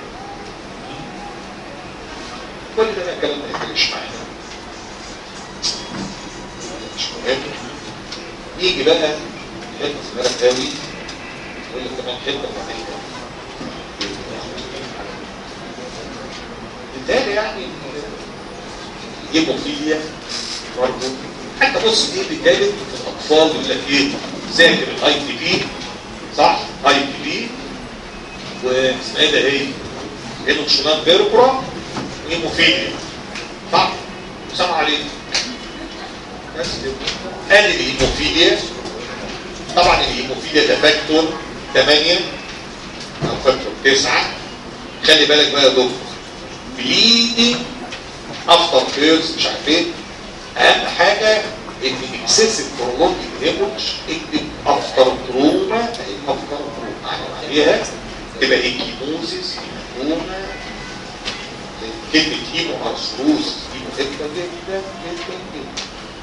كل ده بقى كلام ما يفرقش معانا مش مهم يجي بقى حته صغيره قوي يقول لك كمان حته بعدين بالتالي يعني هيموفيليا برضه حتى بص دي بتجلد في الاطفال يقول لك ايه ذاكر الاي تي بي صح اي تي بي واسمها ايه ده ايه هيموشنال بيربرا هيموفيليا صح سامع عليه بس قال الهيموفيليا طبعا الهيموفيليا ده فاكتور 8 او فاكتور 9 خلي بالك بقى يا دكتور بليدنج افتر بيرز مش عارف ايه اهم حاجه ان اكسسيف برولونج هيموج اكتب افتر تروما اهي افتر تروما عليها تبقى ايكيموزيس هيموما كلمة هيمو ارثروز هيمو جدا جدا جدا جدا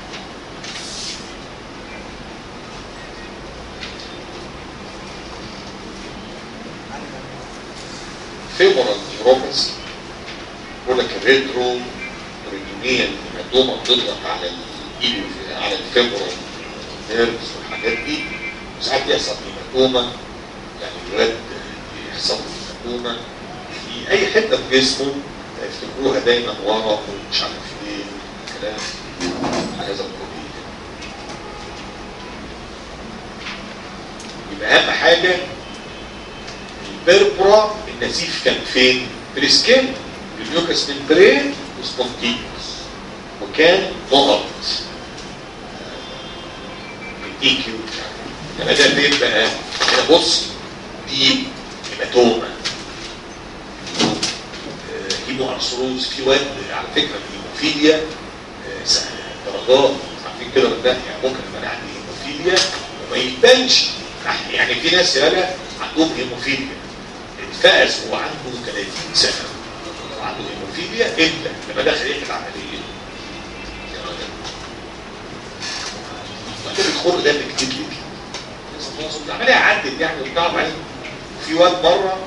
فيمورال نيوروباثي يقول لك الريترو ريتونيا المعدومه بتضغط على الايد على الفيمورال نيرفز والحاجات دي ساعات بيحصل هيماتوما يعني الواد يحصل له هيماتوما في اي حته في جسمه يفتكروها دايما ورم ومش عارف ايه كلام على هذا القبيل يبقى اهم حاجه البربرا النزيف كان فين؟ في السكين الميوكس ممبرين وسبونتيكوس وكان نقط الاي كيو يبقى ده فين بقى؟ هنا بص دي هيماتوما هيمو ارثروز في واد على فكره الهيموفيليا درجات عارفين كده ولا يعني ممكن يبقى انا عندي هيموفيليا وما يبانش يعني في ناس يالا عندهم هيموفيليا اتفقس وهو عنده 30 سنه وعنده هيموفيليا امتى؟ لما دخل يعمل عمليه وبعدين الخر ده بكتير لك العمليه عدت يعني وبتاع وبعدين في واد مره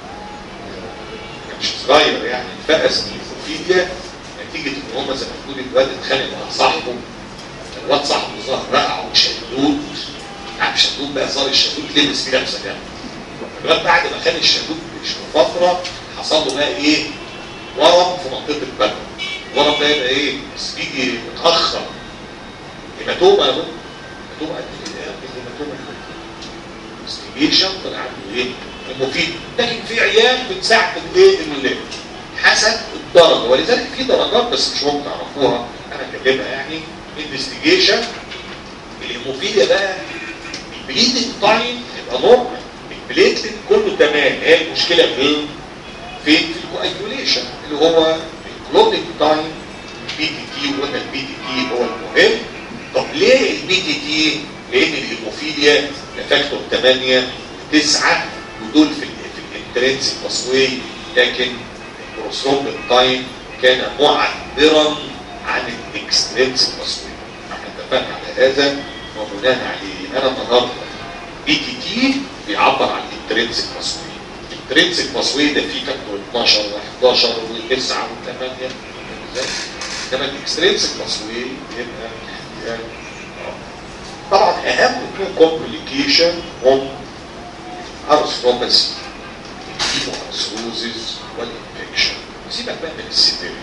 مش صغير يعني اتفقس من الهيموفيليا نتيجه ان هم زي ما تقول الواد اتخانق مع صاحبه الواد صاحبه ظهر رقع وشدود يعني شدود بقى صار الشدود لبس فيه نفسه يعني الواد بعد ما كان الشدود فتره حصل له بقى ايه ورم في منطقه البدن الورم ده يبقى ايه بس بيجي متاخر هيماتوما اهو هيماتوما قد ايه هيماتوما انفستيجيشن طلع عنده ايه المفيد لكن في عيال بتساعد الايه اللي حسب الدرجه ولذلك في درجات بس مش ممكن تعرفوها انا كاتبها يعني انفستيجيشن الهيموفيليا بقى البليدنج تايم يبقى نورمال البليتلت كله تمام هي المشكله فين؟ فين في الكواجوليشن اللي هو الكلوتيك تايم البي تي تي وقلنا البي تي تي هو المهم طب ليه البي تي تي؟ لان الهيموفيليا ده فاكتور 8 9 ودول في في الانترنسيك باسوي لكن البروستروم تايم كان معبرا عن الاكسترنسيك باسوي احنا اتفقنا على هذا وبناء عليه انا النهارده بي تي تي بيعبر عن الانترنسيك باسوي الانترنسيك باسوي ده فيه فاكتور 12 و11 و9 و8 انما الاكسترنسيك باسوي يبقى يعني طبعا اهم تو كومبليكيشن هم ارثروباسي الهيموارثروزيس والانفكشن سيبك بقى من السيفيريتي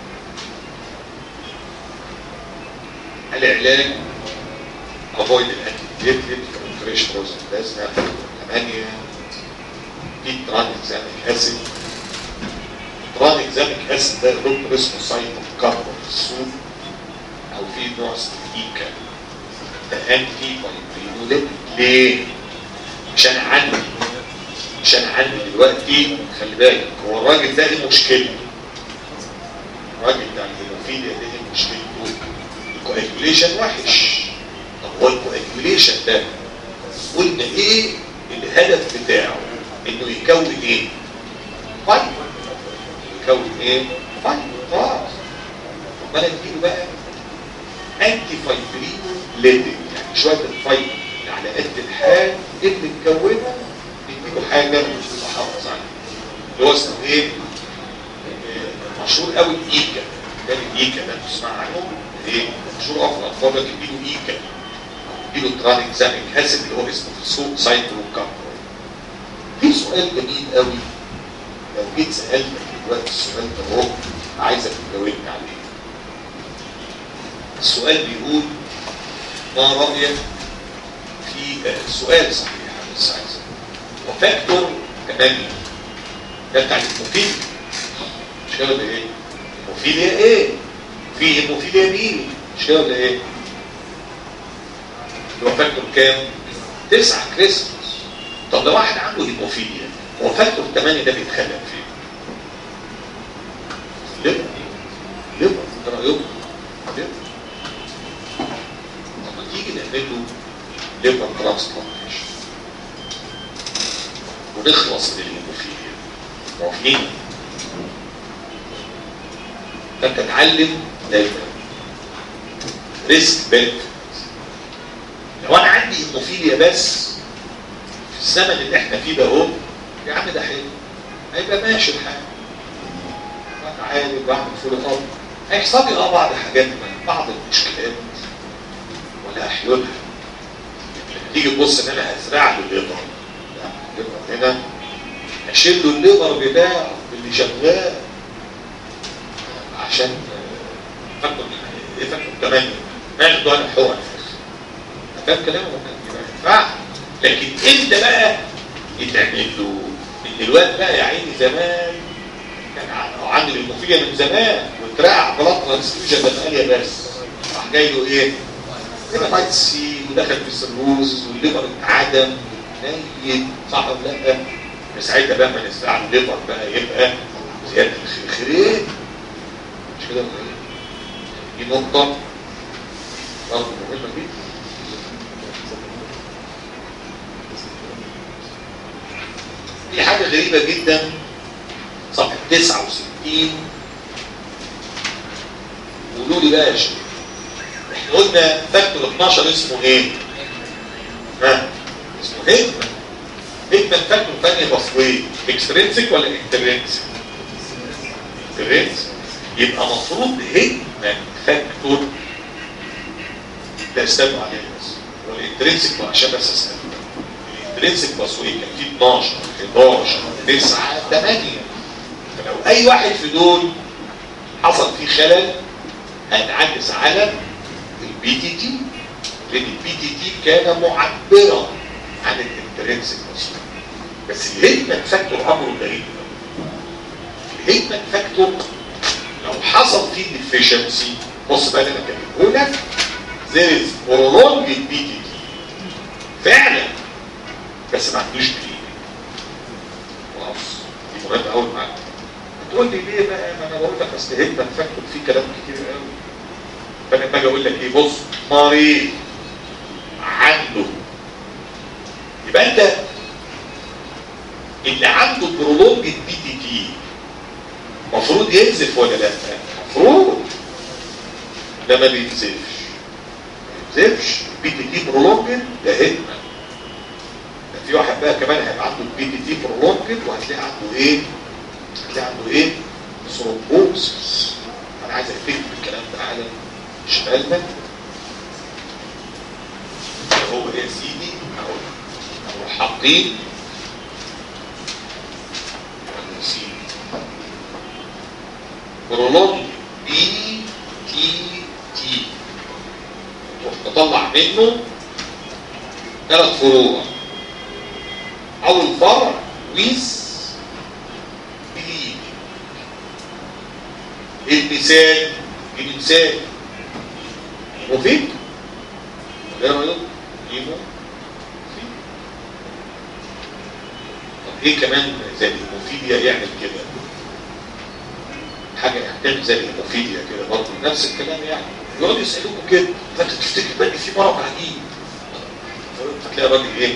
العلاج افويد الانتيبيوتيك فريش بروزن بلازما 8 في ترانكزاميك اسيد ترانكزاميك اسيد ده دكتور اسمه سايتون كاربون السود او في نوع اسمه ايكا ده انتي بايبرينوليت ليه؟ عشان عندي عشان عندي دلوقتي خلي بالك هو الراجل ده ايه مشكلته؟ الراجل ده الهيموفيليا ده ايه مشكلته؟ الكواجوليشن وحش طب هو الكواجوليشن ده قلنا ايه الهدف بتاعه؟ انه يكون ايه؟ فايبر يكون ايه؟ فايبر خلاص طب انا اديله بقى انتي فايبرينو ليدنج يعني شويه الفايبر على قد الحال اللي تكونه نديله حاجه تحافظ عليها اللي هو اسمه ايه؟ مشهور قوي الايكا ده الايكا ده تسمع عنه ايه؟ مشهور افضل اطفال لك اديله ايكا اديله ترانكزاميك اسيد اللي هو اسمه في السوق سايتوكامبر في سؤال جميل قوي لو جيت سالتك دلوقتي السؤال ده اهو عايزك تجاوبني عليه السؤال بيقول ما رايك في آه سؤال صحيح بس عايز وفاكتور 8 ده بتاع المفيد مش كده ولا ايه؟ هيموفيليا ايه؟ في هيموفيليا بي مش كده ولا ايه؟ اللي هو فاكتور كام؟ 9 كريسمس طب لو واحد عنده هيموفيليا هو فاكتور 8 ده بيتخلق فين؟ ليه؟ ليه؟ ده رايكم؟ ليه؟ طب ما تيجي نعمل له ليفر ترانسبلانتيشن ونخلص من الهيموفيليا موافقين؟ فانت اتعلم دايما ريسك بنفيت لو انا عندي هيموفيليا بس في الزمن اللي احنا فيه ده اهو يا عم ده حلو هيبقى ماشي الحال انا عالي بعمل فول اب هيحصل لي اه بعض حاجات بعض المشكلات ولا حلولها لما تيجي تبص ان انا هزرع له الليفر الليفر هنا اشيل له الليفر بتاعه اللي شغال عشان فاكر ايه فاكر كمان ماشي ده انا حقن فاهم كلامه ما ينفعش لكن انت بقى يتعمل له ان الواد بقى يا عيني زمان كان عنده المفيدة من زمان واترقع بلاط ترانسفيوجن ده ماليه بس راح جاي له ايه؟ هيباتايت سي ودخل في السيروز والليفر اتعدم نيت صح ولا لا؟ ساعتها بقى ما نستعمل الليفر بقى يبقى زياده الخير مش كده ولا ايه؟ دي نقطه برضه مهمه جدا في حاجة غريبة جدا صفحة 69 قولوا لي بقى يا شباب احنا قلنا فاكتور 12 اسمه ايه؟ ها؟ اسمه هيكمان هيكمان فاكتور ثانية بصوية اكسترينسيك ولا انترنسيك؟ انترنسيك يبقى مفروض هيكمان فاكتور ده استنوا عليه بس والانترنسيك عشان بس استنوا الانترنسيك باسوي كان فيه 12 11 9 8 فلو اي واحد في دول حصل فيه خلل هنعكس على البي تي تي لان البي تي تي كان معبرا عن الانترنسك مسؤول بس الهيتمان فاكتور امره غريب الهيتمان فاكتور لو حصل فيه ديفيشنسي بص بقى اللي انا كاتبه لك there is prolonged بي تي تي فعلا بس ما عندوش دليل خلاص دي مهمه قوي معاك تقول لي ليه بقى ما انا بقول لك اصل هيتمان فاكتور فيه كلام كتير قوي فانا باجي اقول لك ايه بص مريض عنده يبقى انت اللي عنده برولونج بي تي تي المفروض ينزف ولا لا؟ المفروض ده ما بينزفش ما بينزفش بي تي تي برولونج ده هيتمان ده في واحد بقى كمان هيبقى عنده بي تي تي برولونج وهتلاقي عنده ايه؟ هتلاقي عنده ايه؟ ثرومبوسس انا عايز افتكر الكلام ده على شمالنا هو ايه يا سيدي اهو اهو حاطين ولا سيدي برولونج بي تي تي تطلع منه ثلاث فروع اول فرع ويز بليد المثال المثال مفيد ايه رايك ايمو طب ايه كمان زي الهيموفيليا يعمل كده حاجه يحتاج زي الهيموفيليا كده برضه نفس الكلام يعني يقعدوا يسالوكوا كده فانت تفتكر بقى ان في مرض عجيب فتلاقي الراجل ايه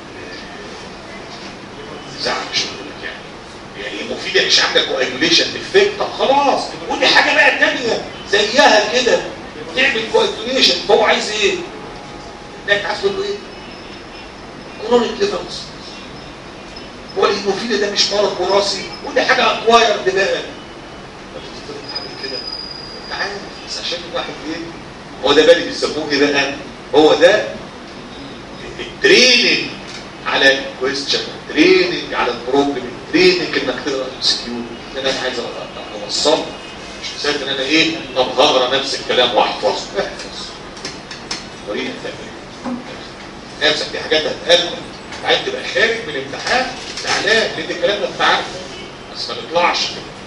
زعل مش هقول لك يعني يعني الهيموفيليا مش عامله كواجوليشن افكت طب خلاص قول لي حاجه بقى تانيه زيها كده تعمل كواجوليشن فهو عايز ايه؟ انك عايز تقول له ايه؟ كرونيك ليفرز هو الهيموفيليا ده مش مرض وراثي قول لي حاجه اكوايرد بقى كده انت عارف بس عشان الواحد ايه هو ده بقى اللي بيسموه ايه بقى هو ده التريننج على الكويستشن تريننج على البروبلم تريننج انك تقرا السكيور ده انا عايز اوصل مش مسافر ان انا ايه طب هقرا نفس الكلام واحفظه احفظ طريقه ثانيه نفسك دي حاجات هتقابلك عايز تبقى خارج من الامتحان زعلان لان الكلام ده انت عارفه بس ما نطلعش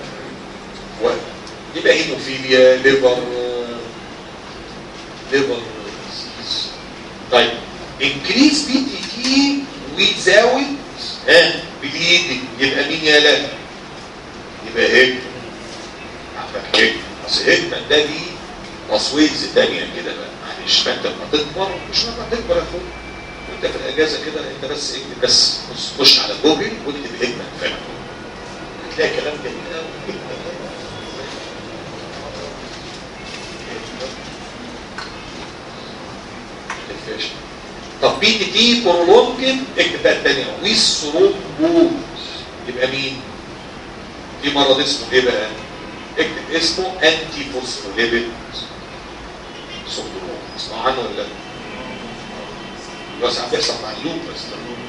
يبقى هيموفيليا ليفر ليفر طيب انكريز بي تي تي ويزاود ها بالايد يبقى مين يا لا يبقى هيك عندك هيك اصل هيك ده ليه تصويز تانية كده بقى معلش فانت لما تكبر مش لما تكبر يا اخويا وانت في الاجازه كده انت بس اكتب بس خش على جوجل واكتب هيكمان فاهم هتلاقي كلام جميل قوي طب بي تي تي برولونجد اكتب بقى الثانيه ويس ثرومبوز يبقى مين؟ في مرض اسمه ايه بقى؟ اكتب اسمه انتي فوسفوليبيد سندروم اسمع عنه ولا لا؟ بس عم بيحصل مع اللوبس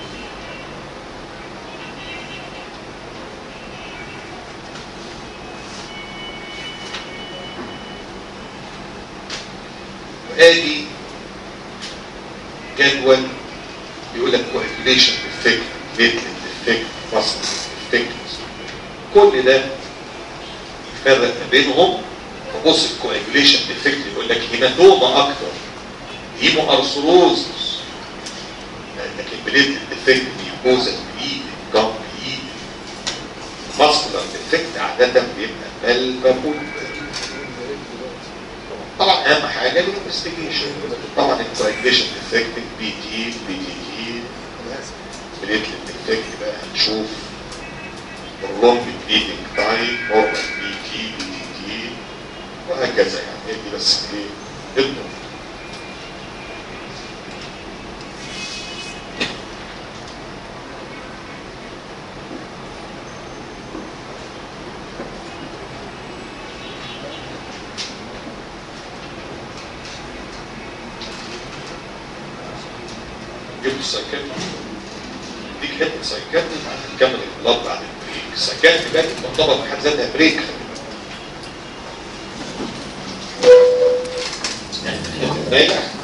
وادي جدول بيقول لك كوهيليشن افكت بيتلت افكت فصل افكت كل ده يفرق ما بينهم فبص الكوهيليشن افكت يقول لك هيماتوما اكتر هيمو ارثروز لكن بليتلت افكت ميوكوزا بايد جام بايد ماسكولار افكت عاده بيبقى بالبابول طبعا اهم حاجه الانفستيجيشن طبعا الكويجيشن افكت بي تي بي تي تي بليتلت افكت بقى هنشوف prolonged bleeding time normal بي تي بي تي تي وهكذا يعني دي بس ايه النقطه جبت السايكاتري ديك حته سايكاتري هنكمل البلاد بعد البريك السايكاتري بقى تعتبر في حد ذاتها بريك يعني راجع